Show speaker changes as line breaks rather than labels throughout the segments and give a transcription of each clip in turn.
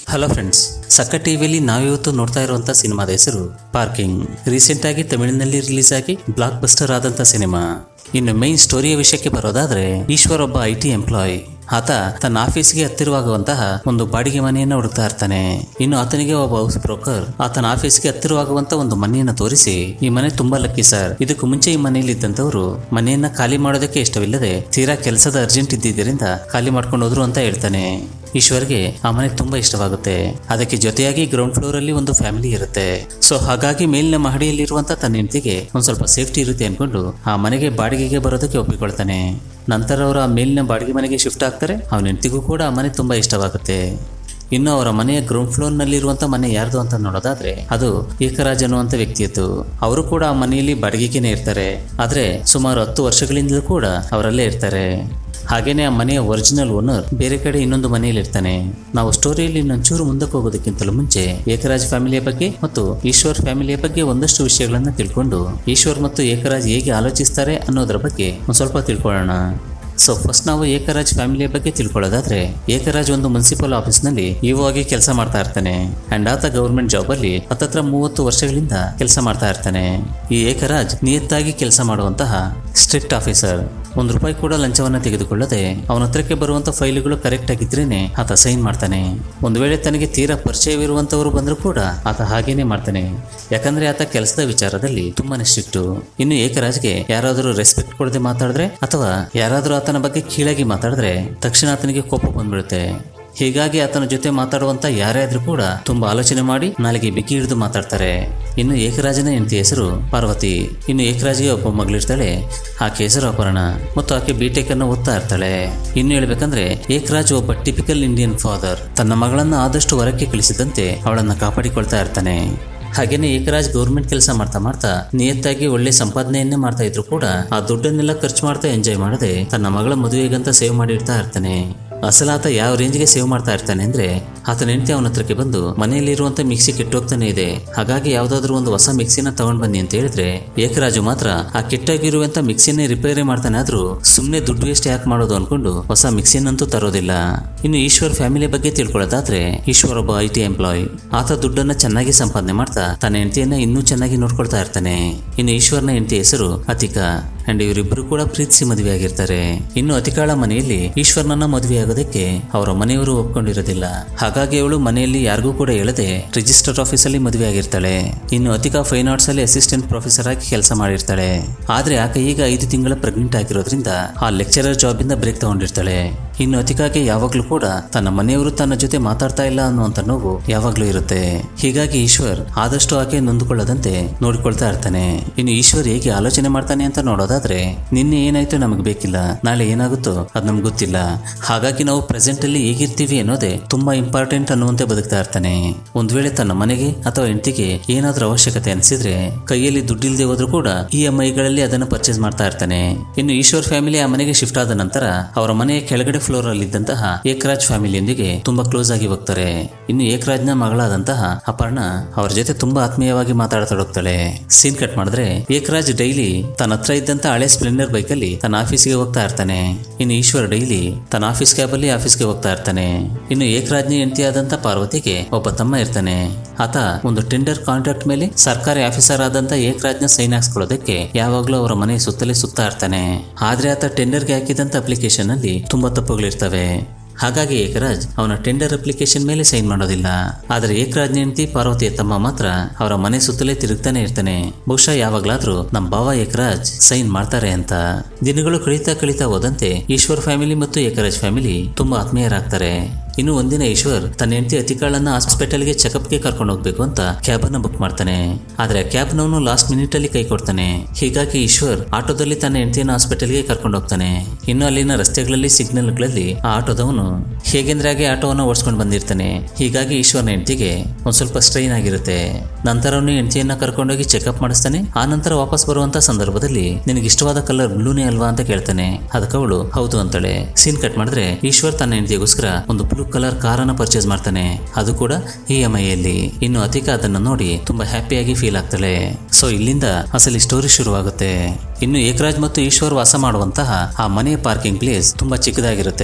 hello friends ಸಕ್ಕ ಟಿವಿಯಲ್ಲಿ ನಾವಿವತ್ತು ನೋಡ್ತಾ ಇರುವಂತ ಸಿನಿಮಾದ ಹೆಸರು ಪಾರ್ಕಿಂಗ್ ರೀಸೆಂಟ್ ಆಗಿ ತಮಿಳಿನಲ್ಲಿ ರಿಲೀಸ್ ಆಗಿ ಬ್ಲಾಕ್ ಬಸ್ಟರ್ ಆದಂತ ಸಿನಿಮಾ ಇನ್ನು ಮೈನ್ ಸ್ಟೋರಿಯ ವಿಷಯಕ್ಕೆ ಬರೋದಾದ್ರೆ ಈಶ್ವರ್ ಒಬ್ಬ ಐ ಟಿ ಎಂಪ್ಲಾಯ್ ಆತ ತನ್ನ ಆಫೀಸ್ಗೆ ಹತ್ತಿರವಾಗುವಂತಹ ಒಂದು ಬಾಡಿಗೆ ಮನೆಯನ್ನ ಹುಡುಕ್ತಾ ಇರ್ತಾನೆ ಇನ್ನು ಆತನಿಗೆ ಒಬ್ಬ ಹೌಸ್ ಬ್ರೋಕರ್ ಆತನ ಆಫೀಸ್ಗೆ ಹತ್ತಿರವಾಗುವಂತ ಒಂದು ಮನೆಯನ್ನ ತೋರಿಸಿ ಈ ಮನೆ ತುಂಬಾ ಲಕ್ಕಿ ಸರ್ ಇದಕ್ಕೂ ಮುಂಚೆ ಈ ಮನೆಯಲ್ಲಿ ಇದ್ದಂತವ್ರು ಮನೆಯನ್ನ ಖಾಲಿ ಮಾಡೋದಕ್ಕೆ ಇಷ್ಟವಿಲ್ಲದೆ ತೀರಾ ಕೆಲಸದ ಅರ್ಜೆಂಟ್ ಇದ್ದಿದ್ದರಿಂದ ಖಾಲಿ ಮಾಡ್ಕೊಂಡು ಹೋದ್ರು ಅಂತ ಹೇಳ್ತಾನೆ ಈಶ್ವರ್ಗೆ ಆ ಮನೆ ತುಂಬಾ ಇಷ್ಟವಾಗುತ್ತೆ ಅದಕ್ಕೆ ಜೊತೆಯಾಗಿ ಗ್ರೌಂಡ್ ಫ್ಲೋರ್ ಅಲ್ಲಿ ಒಂದು ಫ್ಯಾಮಿಲಿ ಇರುತ್ತೆ ಸೊ ಹಾಗಾಗಿ ಮೇಲಿನ ಮಹಡಿಯಲ್ಲಿರುವಂತ ತನ್ನ ಹೆಂಡತಿಗೆ ಒಂದ್ ಸ್ವಲ್ಪ ಸೇಫ್ಟಿ ಇರುತ್ತೆ ಅನ್ಕೊಂಡು ಆ ಮನೆಗೆ ಬಾಡಿಗೆಗೆ ಬರೋದಕ್ಕೆ ಒಪ್ಪಿಕೊಳ್ತಾನೆ ನಂತರ ಅವರು ಆ ಮೇಲಿನ ಬಾಡಿಗೆ ಮನೆಗೆ ಶಿಫ್ಟ್ ಆಗ್ತಾರೆ ಅವನ ಹೆಂಡತಿಗೂ ಕೂಡ ಆ ಮನೆ ತುಂಬಾ ಇಷ್ಟವಾಗುತ್ತೆ ಇನ್ನು ಅವರ ಮನೆಯ ಗ್ರೌಂಡ್ ಫ್ಲೋರ್ ನಲ್ಲಿರುವಂತ ಮನೆ ಯಾರ್ದು ಅಂತ ನೋಡೋದಾದ್ರೆ ಅದು ಏಕರಾಜ್ ಅನ್ನುವಂತ ವ್ಯಕ್ತಿಯದ್ದು ಅವರು ಕೂಡ ಆ ಮನೆಯಲ್ಲಿ ಬಾಡಿಗೆಗೇನೆ ಇರ್ತಾರೆ ಆದ್ರೆ ಸುಮಾರು ಹತ್ತು ವರ್ಷಗಳಿಂದಲೂ ಕೂಡ ಅವರಲ್ಲೇ ಇರ್ತಾರೆ ಹಾಗೇನೆ ಆ ಮನೆಯ ಒರಿಜಿನಲ್ ಓನರ್ ಬೇರೆ ಕಡೆ ಇನ್ನೊಂದು ಮನೆಯಲ್ಲಿ ಇರ್ತಾನೆ ನಾವು ಸ್ಟೋರಿಯಲ್ಲಿ ಇನ್ನೊಂಚೂರು ಮುಂದಕ್ಕೆ ಹೋಗೋದಕ್ಕಿಂತಲೂ ಮುಂಚೆ ಏಕರಾಜ್ ಫ್ಯಾಮಿಲಿಯ ಬಗ್ಗೆ ಮತ್ತು ಈಶ್ವರ್ ಫ್ಯಾಮಿಲಿಯ ಬಗ್ಗೆ ಒಂದಷ್ಟು ವಿಷಯಗಳನ್ನ ತಿಳ್ಕೊಂಡು ಈಶ್ವರ್ ಮತ್ತು ಏಕರಾಜ್ ಹೇಗೆ ಆಲೋಚಿಸ್ತಾರೆ ಅನ್ನೋದ್ರ ಬಗ್ಗೆ ಒಂದು ಸ್ವಲ್ಪ ತಿಳ್ಕೊಳ್ಳೋಣ ಸೊ ಫಸ್ಟ್ ನಾವು ಏಕರಾಜ್ ಫ್ಯಾಮಿಲಿಯ ಬಗ್ಗೆ ತಿಳ್ಕೊಳ್ಳೋದಾದ್ರೆ ಏಕರಾಜ್ ಒಂದು ಮುನ್ಸಿಪಲ್ ಆಫೀಸ್ನಲ್ಲಿ ಇಒ ಆಗಿ ಕೆಲಸ ಮಾಡ್ತಾ ಇರ್ತಾನೆ ಅಂಡ್ ಆತ ಗೌರ್ಮೆಂಟ್ ಜಾಬ್ ಅಲ್ಲಿ ಹತ್ತತ್ರ ಮೂವತ್ತು ವರ್ಷಗಳಿಂದ ಕೆಲಸ ಮಾಡ್ತಾ ಇರ್ತಾನೆ ಈ ಏಕರಾಜ್ ನಿಯತ್ತಾಗಿ ಕೆಲಸ ಮಾಡುವಂತಹ ಸ್ಟ್ರಿಕ್ಟ್ ಆಫೀಸರ್ ಒಂದು ರೂಪಾಯಿ ಕೂಡ ಲಂಚವನ್ನ ತೆಗೆದುಕೊಳ್ಳದೆ ಅವನ ಹತ್ರಕ್ಕೆ ಬರುವಂತ ಫೈಲ್ಗಳು ಕರೆಕ್ಟ್ ಆಗಿದ್ರೇನೆ ಆತ ಸೈನ್ ಮಾಡ್ತಾನೆ ಒಂದು ವೇಳೆ ತನಗೆ ತೀರಾ ಪರಿಚಯವಿರುವಂತವರು ಬಂದರೂ ಕೂಡ ಆತ ಹಾಗೇನೆ ಮಾಡ್ತಾನೆ ಯಾಕಂದ್ರೆ ಆತ ಕೆಲಸದ ವಿಚಾರದಲ್ಲಿ ತುಂಬಾನೇ ಸ್ಟ್ರಿಕ್ಟು ಇನ್ನು ಏಕರಾಜ್ಗೆ ಯಾರಾದರೂ ರೆಸ್ಪೆಕ್ಟ್ ಕೊಡದೆ ಮಾತಾಡಿದ್ರೆ ಅಥವಾ ಯಾರಾದರೂ ಆತನ ಬಗ್ಗೆ ಕೀಳಾಗಿ ಮಾತಾಡಿದ್ರೆ ತಕ್ಷಣ ಆತನಿಗೆ ಕೋಪ ಬಂದ್ಬಿಡುತ್ತೆ ಹೀಗಾಗಿ ಆತನ ಜೊತೆ ಮಾತಾಡುವಂತ ಯಾರೇ ಆದ್ರೂ ಕೂಡ ತುಂಬಾ ಆಲೋಚನೆ ಮಾಡಿ ನಾಳೆಗೆ ಬಿಗಿ ಹಿಡಿದು ಮಾತಾಡ್ತಾರೆ ಇನ್ನು ಏಕರಾಜನ ಹೆಂಡತಿ ಹೆಸರು ಪಾರ್ವತಿ ಇನ್ನು ಏಕರಾಜ್ಗೆ ಒಬ್ಬ ಮಗಳಿರ್ತಾಳೆ ಆಕೆ ಹೆಸರು ಅಪರ್ಣ ಮತ್ತು ಆಕೆ ಬಿಟೆಕ್ ಅನ್ನು ಓದ್ತಾ ಇರ್ತಾಳೆ ಇನ್ನು ಹೇಳ್ಬೇಕಂದ್ರೆ ಏಕರಾಜ್ ಒಬ್ಬ ಟಿಪಿಕಲ್ ಇಂಡಿಯನ್ ಫಾದರ್ ತನ್ನ ಮಗಳನ್ನ ಆದಷ್ಟು ಹೊರಕ್ಕೆ ಕಳಿಸಿದಂತೆ ಅವಳನ್ನ ಕಾಪಾಡಿಕೊಳ್ತಾ ಇರ್ತಾನೆ ಹಾಗೇನೆ ಏಕರಾಜ್ ಗೌರ್ಮೆಂಟ್ ಕೆಲಸ ಮಾಡ್ತಾ ಮಾಡ್ತಾ ನಿಯತ್ತಾಗಿ ಒಳ್ಳೆ ಸಂಪಾದನೆಯನ್ನೇ ಮಾಡ್ತಾ ಇದ್ರು ಕೂಡ ಆ ದುಡ್ಡನ್ನೆಲ್ಲ ಖರ್ಚು ಮಾಡ್ತಾ ಎಂಜಾಯ್ ಮಾಡದೆ ತನ್ನ ಮಗಳ ಮದುವೆಗಂತ ಸೇವ್ ಮಾಡಿರ್ತಾ ಇರ್ತಾನೆ ಅಸಲ ಆತ ಯಾವ ರೇಂಜ್ಗೆ ಸೇವ್ ಮಾಡ್ತಾ ಇರ್ತಾನೆ ಅಂದ್ರೆ ಆತನ ಹೆಂಡತಿ ಅವನ ಹತ್ರಕ್ಕೆ ಬಂದು ಮನೆಯಲ್ಲಿರುವಂತ ಮಿಕ್ಸಿ ಕೆಟ್ಟೋಗ್ತಾನೆ ಇದೆ ಹಾಗಾಗಿ ಯಾವ್ದಾದ್ರು ಒಂದು ಹೊಸ ಮಿಕ್ಸಿನ ತಗೊಂಡ್ ಬನ್ನಿ ಅಂತ ಹೇಳಿದ್ರೆ ಏಕರಾಜು ಮಾತ್ರ ಆ ಕೆಟ್ಟಾಗಿರುವಂತ ಮಿಕ್ಸಿನೇ ರಿಪೇರಿ ಮಾಡ್ತಾನೆ ಆದ್ರೂ ಸುಮ್ನೆ ದುಡ್ಡು ವೇಸ್ಟ್ ಯಾಕೆ ಮಾಡೋದು ಅನ್ಕೊಂಡು ಹೊಸ ಮಿಕ್ಸಿನಂತೂ ತರೋದಿಲ್ಲ ಇನ್ನು ಈಶ್ವರ್ ಫ್ಯಾಮಿಲಿ ಬಗ್ಗೆ ತಿಳ್ಕೊಳ್ಳೋದಾದ್ರೆ ಈಶ್ವರ್ ಒಬ್ಬ ಐ ಟಿ ಎಂಪ್ಲಾಯ್ ಆತ ದುಡ್ಡನ್ನ ಚೆನ್ನಾಗಿ ಸಂಪಾದನೆ ಮಾಡ್ತಾ ತನ್ನ ಹೆಂಡತಿಯನ್ನ ಇನ್ನೂ ಚೆನ್ನಾಗಿ ನೋಡ್ಕೊಳ್ತಾ ಇರ್ತಾನೆ ಇನ್ನು ಈಶ್ವರ್ನ ಹೆಂಡತಿ ಹೆಸರು ಅತಿಕಾ ಅಂಡ್ ಇವರಿಬ್ಬರು ಕೂಡ ಪ್ರೀತಿಸಿ ಮದುವೆ ಆಗಿರ್ತಾರೆ ಇನ್ನು ಅತಿಕಾಳ ಮನೆಯಲ್ಲಿ ಈಶ್ವರ್ನನ್ನ ಮದುವೆ ಆಗೋದಕ್ಕೆ ಅವರ ಮನೆಯವರು ಒಪ್ಕೊಂಡಿರೋದಿಲ್ಲ ಹಾಗಾಗಿ ಅವಳು ಮನೆಯಲ್ಲಿ ಯಾರಿಗೂ ಕೂಡ ಹೇಳದೆ ರಿಜಿಸ್ಟರ್ ಆಫೀಸ್ ಅಲ್ಲಿ ಮದುವೆ ಆಗಿರ್ತಾಳೆ ಇನ್ನು ಅತಿಕಾ ಫೈನ್ ಆರ್ಟ್ಸ್ ಅಲ್ಲಿ ಅಸಿಸ್ಟೆಂಟ್ ಪ್ರೊಫೆಸರ್ ಆಗಿ ಕೆಲಸ ಮಾಡಿರ್ತಾಳೆ ಆದ್ರೆ ಆಕೆ ಈಗ ಐದು ತಿಂಗಳ ಪ್ರೆಗ್ನೆಂಟ್ ಆಗಿರೋದ್ರಿಂದ ಆ ಲೆಕ್ಚರರ್ ಜಾಬ್ ಇಂದ ಬ್ರೇಕ್ ತಗೊಂಡಿರ್ತಾಳೆ ಇನ್ನು ಅತಿಕಾಗೆ ಯಾವಾಗ್ಲೂ ಕೂಡ ತನ್ನ ಮನೆಯವರು ತನ್ನ ಜೊತೆ ಮಾತಾಡ್ತಾ ಇಲ್ಲ ಅನ್ನುವಂತ ನೋವು ಯಾವಾಗ್ಲೂ ಇರುತ್ತೆ ಹೀಗಾಗಿ ಈಶ್ವರ್ ಆದಷ್ಟು ಆಕೆ ನೊಂದುಕೊಳ್ಳದಂತೆ ನೋಡಿಕೊಳ್ತಾ ಇರ್ತಾನೆ ಇನ್ನು ಈಶ್ವರ್ ಹೇಗೆ ಆಲೋಚನೆ ಮಾಡ್ತಾನೆ ಅಂತ ನೋಡೋದಾದ್ರೆ ನಿನ್ನೆ ಏನಾಯ್ತು ನಮಗೆ ಬೇಕಿಲ್ಲ ನಾಳೆ ಏನಾಗುತ್ತೋ ಅದ್ ನಮ್ಗೆ ಗೊತ್ತಿಲ್ಲ ಹಾಗಾಗಿ ನಾವು ಪ್ರೆಸೆಂಟ್ ಅಲ್ಲಿ ಹೇಗಿರ್ತೀವಿ ಅನ್ನೋದೇ ತುಂಬಾ ಇಂಪಾರ್ಟೆಂಟ್ ಅನ್ನುವಂತೆ ಬದುಕ್ತಾ ಇರ್ತಾನೆ ಒಂದ್ ವೇಳೆ ತನ್ನ ಮನೆಗೆ ಅಥವಾ ಹೆಂಡತಿಗೆ ಏನಾದ್ರೂ ಅವಶ್ಯಕತೆ ಅನಿಸಿದ್ರೆ ಕೈಯಲ್ಲಿ ದುಡ್ಡಿಲ್ದೆ ಹೋದ್ರೂ ಕೂಡ ಇ ಎಂ ಐಗಳಲ್ಲಿ ಅದನ್ನ ಪರ್ಚೇಸ್ ಮಾಡ್ತಾ ಇರ್ತಾನೆ ಇನ್ನು ಈಶ್ವರ್ ಫ್ಯಾಮಿಲಿ ಆ ಮನೆಗೆ ಶಿಫ್ಟ್ ಆದ ನಂತರ ಅವರ ಮನೆಯ ಕೆಳಗಡೆ ಫ್ಲೋರ್ ಅಲ್ಲಿ ಇದ್ದಂತಹ ಏಕರಾಜ್ ಫ್ಯಾಮಿಲಿಯೊಂದಿಗೆ ತುಂಬಾ ಕ್ಲೋಸ್ ಆಗಿ ಹೋಗ್ತಾರೆ ಇನ್ನು ಏಕರಾಜ್ನ ಮಗಳಾದಂತಹ ಅಪರ್ಣ ಅವ್ರ ಜೊತೆ ತುಂಬಾ ಆತ್ಮೀಯವಾಗಿ ಮಾತಾಡತೊಡಗ್ತಾಳೆ ಸೀನ್ ಕಟ್ ಮಾಡಿದ್ರೆ ಏಕರಾಜ್ ಡೈಲಿ ತನ್ನ ಹತ್ರ ಇದ್ದಂತ ಹಳೆ ಸ್ಪ್ಲೆಂಡರ್ ಬೈಕ್ ಅಲ್ಲಿ ತನ್ನ ಆಫೀಸ್ಗೆ ಹೋಗ್ತಾ ಇರ್ತಾನೆ ಇನ್ನು ಈಶ್ವರ್ ಡೈಲಿ ತನ್ನ ಆಫೀಸ್ ಕ್ಯಾಬ್ ಅಲ್ಲಿ ಆಫೀಸ್ಗೆ ಹೋಗ್ತಾ ಇರ್ತಾನೆ ಇನ್ನು ಏಕರಾಜ್ನ ಹೆಂಡತಿಯಾದಂತ ಪಾರ್ವತಿಗೆ ಒಬ್ಬ ತಮ್ಮ ಇರ್ತಾನೆ ಆತ ಒಂದು ಟೆಂಡರ್ ಕಾಂಟ್ರಾಕ್ಟ್ ಮೇಲೆ ಸರ್ಕಾರಿ ಆಫೀಸರ್ ಆದಂತ ಏಕರಾಜ್ನ ಸೈನ್ ಹಾಕ್ಸ್ಕೊಳ್ಳೋದಕ್ಕೆ ಯಾವಾಗ್ಲೂ ಅವರ ಮನೆ ಸುತ್ತಲೇ ಸುತ್ತಾ ಇರ್ತಾನೆ ಆದ್ರೆ ಆತ ಟೆಂಡರ್ಗೆ ಹಾಕಿದಂತ ಅಪ್ಲಿಕೇಶನ್ ಅಲ್ಲಿ ತುಂಬಾ ತಪ್ಪುಗಳಿರ್ತವೆ ಹಾಗಾಗಿ ಏಕರಾಜ್ ಅವನ ಟೆಂಡರ್ ಅಪ್ಲಿಕೇಶನ್ ಮೇಲೆ ಸೈನ್ ಮಾಡೋದಿಲ್ಲ ಆದರೆ ಏಕರಾಜ್ನ ಹೆಂಡತಿ ಪಾರ್ವತಿಯ ತಮ್ಮ ಮಾತ್ರ ಅವರ ಮನೆ ಸುತ್ತಲೇ ತಿರುಗ್ತಾನೆ ಇರ್ತಾನೆ ಬಹುಶಃ ಯಾವಾಗ್ಲಾದ್ರೂ ನಮ್ಮ ಭಾವ ಏಕರಾಜ್ ಸೈನ್ ಮಾಡ್ತಾರೆ ಅಂತ ದಿನಗಳು ಕಳೀತಾ ಕಳೀತಾ ಹೋದಂತೆ ಈಶ್ವರ್ ಫ್ಯಾಮಿಲಿ ಮತ್ತು ಏಕರಾಜ್ ಫ್ಯಾಮಿಲಿ ತುಂಬಾ ಆತ್ಮೀಯರಾಗ್ತಾರೆ ಇನ್ನು ಒಂದಿನ ಈಶ್ವರ್ ತನ್ನ ಹೆಂಡತಿ ಅತಿಕಾಳನ್ನ ಹಾಸ್ಪಿಟಲ್ಗೆ ಚೆಕಪ್ಗೆ ಕರ್ಕೊಂಡು ಹೋಗ್ಬೇಕು ಅಂತ ಕ್ಯಾಬ್ ಅನ್ನ ಬುಕ್ ಮಾಡ್ತಾನೆ ಆದ್ರೆ ಕ್ಯಾಬ್ ನವನು ಲಾಸ್ಟ್ ಮಿನಿಟ್ ಅಲ್ಲಿ ಕೈ ಕೊಡ್ತಾನೆ ಹೀಗಾಗಿ ಈಶ್ವರ್ ಆಟೋದಲ್ಲಿ ತನ್ನ ಹೆಂಡತಿಯನ್ನು ಹಾಸ್ಪಿಟಲ್ಗೆ ಕರ್ಕೊಂಡು ಹೋಗ್ತಾನೆ ಇನ್ನು ಅಲ್ಲಿನ ರಸ್ತೆಗಳಲ್ಲಿ ಸಿಗ್ನಲ್ಗಳಲ್ಲಿ ಆ ಆಟೋದವನು ಹೇಗೆಂದ್ರೆ ಹಾಗೆ ಆಟೋವನ್ನ ಓಡಿಸ್ಕೊಂಡು ಬಂದಿರ್ತಾನೆ ಹೀಗಾಗಿ ಈಶ್ವರ್ನ ಹೆಂಡತಿಗೆ ಒಂದ್ ಸ್ವಲ್ಪ ಸ್ಟ್ರೈನ್ ಆಗಿರುತ್ತೆ ನಂತರ ಅವನು ಹೆಂಡತಿಯನ್ನ ಕರ್ಕೊಂಡೋಗಿ ಚೆಕಪ್ ಮಾಡಿಸ್ತಾನೆ ಆ ನಂತರ ವಾಪಸ್ ಬರುವಂತ ಸಂದರ್ಭದಲ್ಲಿ ನಿನಗೆ ಇಷ್ಟವಾದ ಕಲರ್ ಬ್ಲೂನೇ ಅಲ್ವಾ ಅಂತ ಕೇಳ್ತಾನೆ ಅದಕ್ಕೆ ಅವಳು ಹೌದು ಅಂತಾಳೆ ಸೀನ್ ಕಟ್ ಮಾಡಿದ್ರೆ ಈಶ್ವರ್ ತನ್ನ ಹೆಂಡತಿಗೋಸ್ಕರ ಒಂದು ಬ್ಲೂ ಕಲರ್ ಕಾರನ್ನ ಪರ್ಚೇಸ್ ಮಾಡ್ತಾನೆ ಅದು ಕೂಡ ಇ ಎಂ ಐ ಅಲ್ಲಿ ಇನ್ನು ಅತಿಕಾ ಅದನ್ನ ನೋಡಿ ತುಂಬಾ ಹ್ಯಾಪಿಯಾಗಿ ಫೀಲ್ ಆಗ್ತಾಳೆ ಸೊ ಇಲ್ಲಿಂದ ಅಸಲಿ ಸ್ಟೋರಿ ಶುರುವಾಗುತ್ತೆ ಇನ್ನು ಏಕರಾಜ್ ಮತ್ತು ಈಶ್ವರ್ ವಾಸ ಮಾಡುವಂತಹ ಆ ಮನೆಯ ಪಾರ್ಕಿಂಗ್ ಪ್ಲೇಸ್ ತುಂಬಾ ಚಿಕ್ಕದಾಗಿರುತ್ತೆ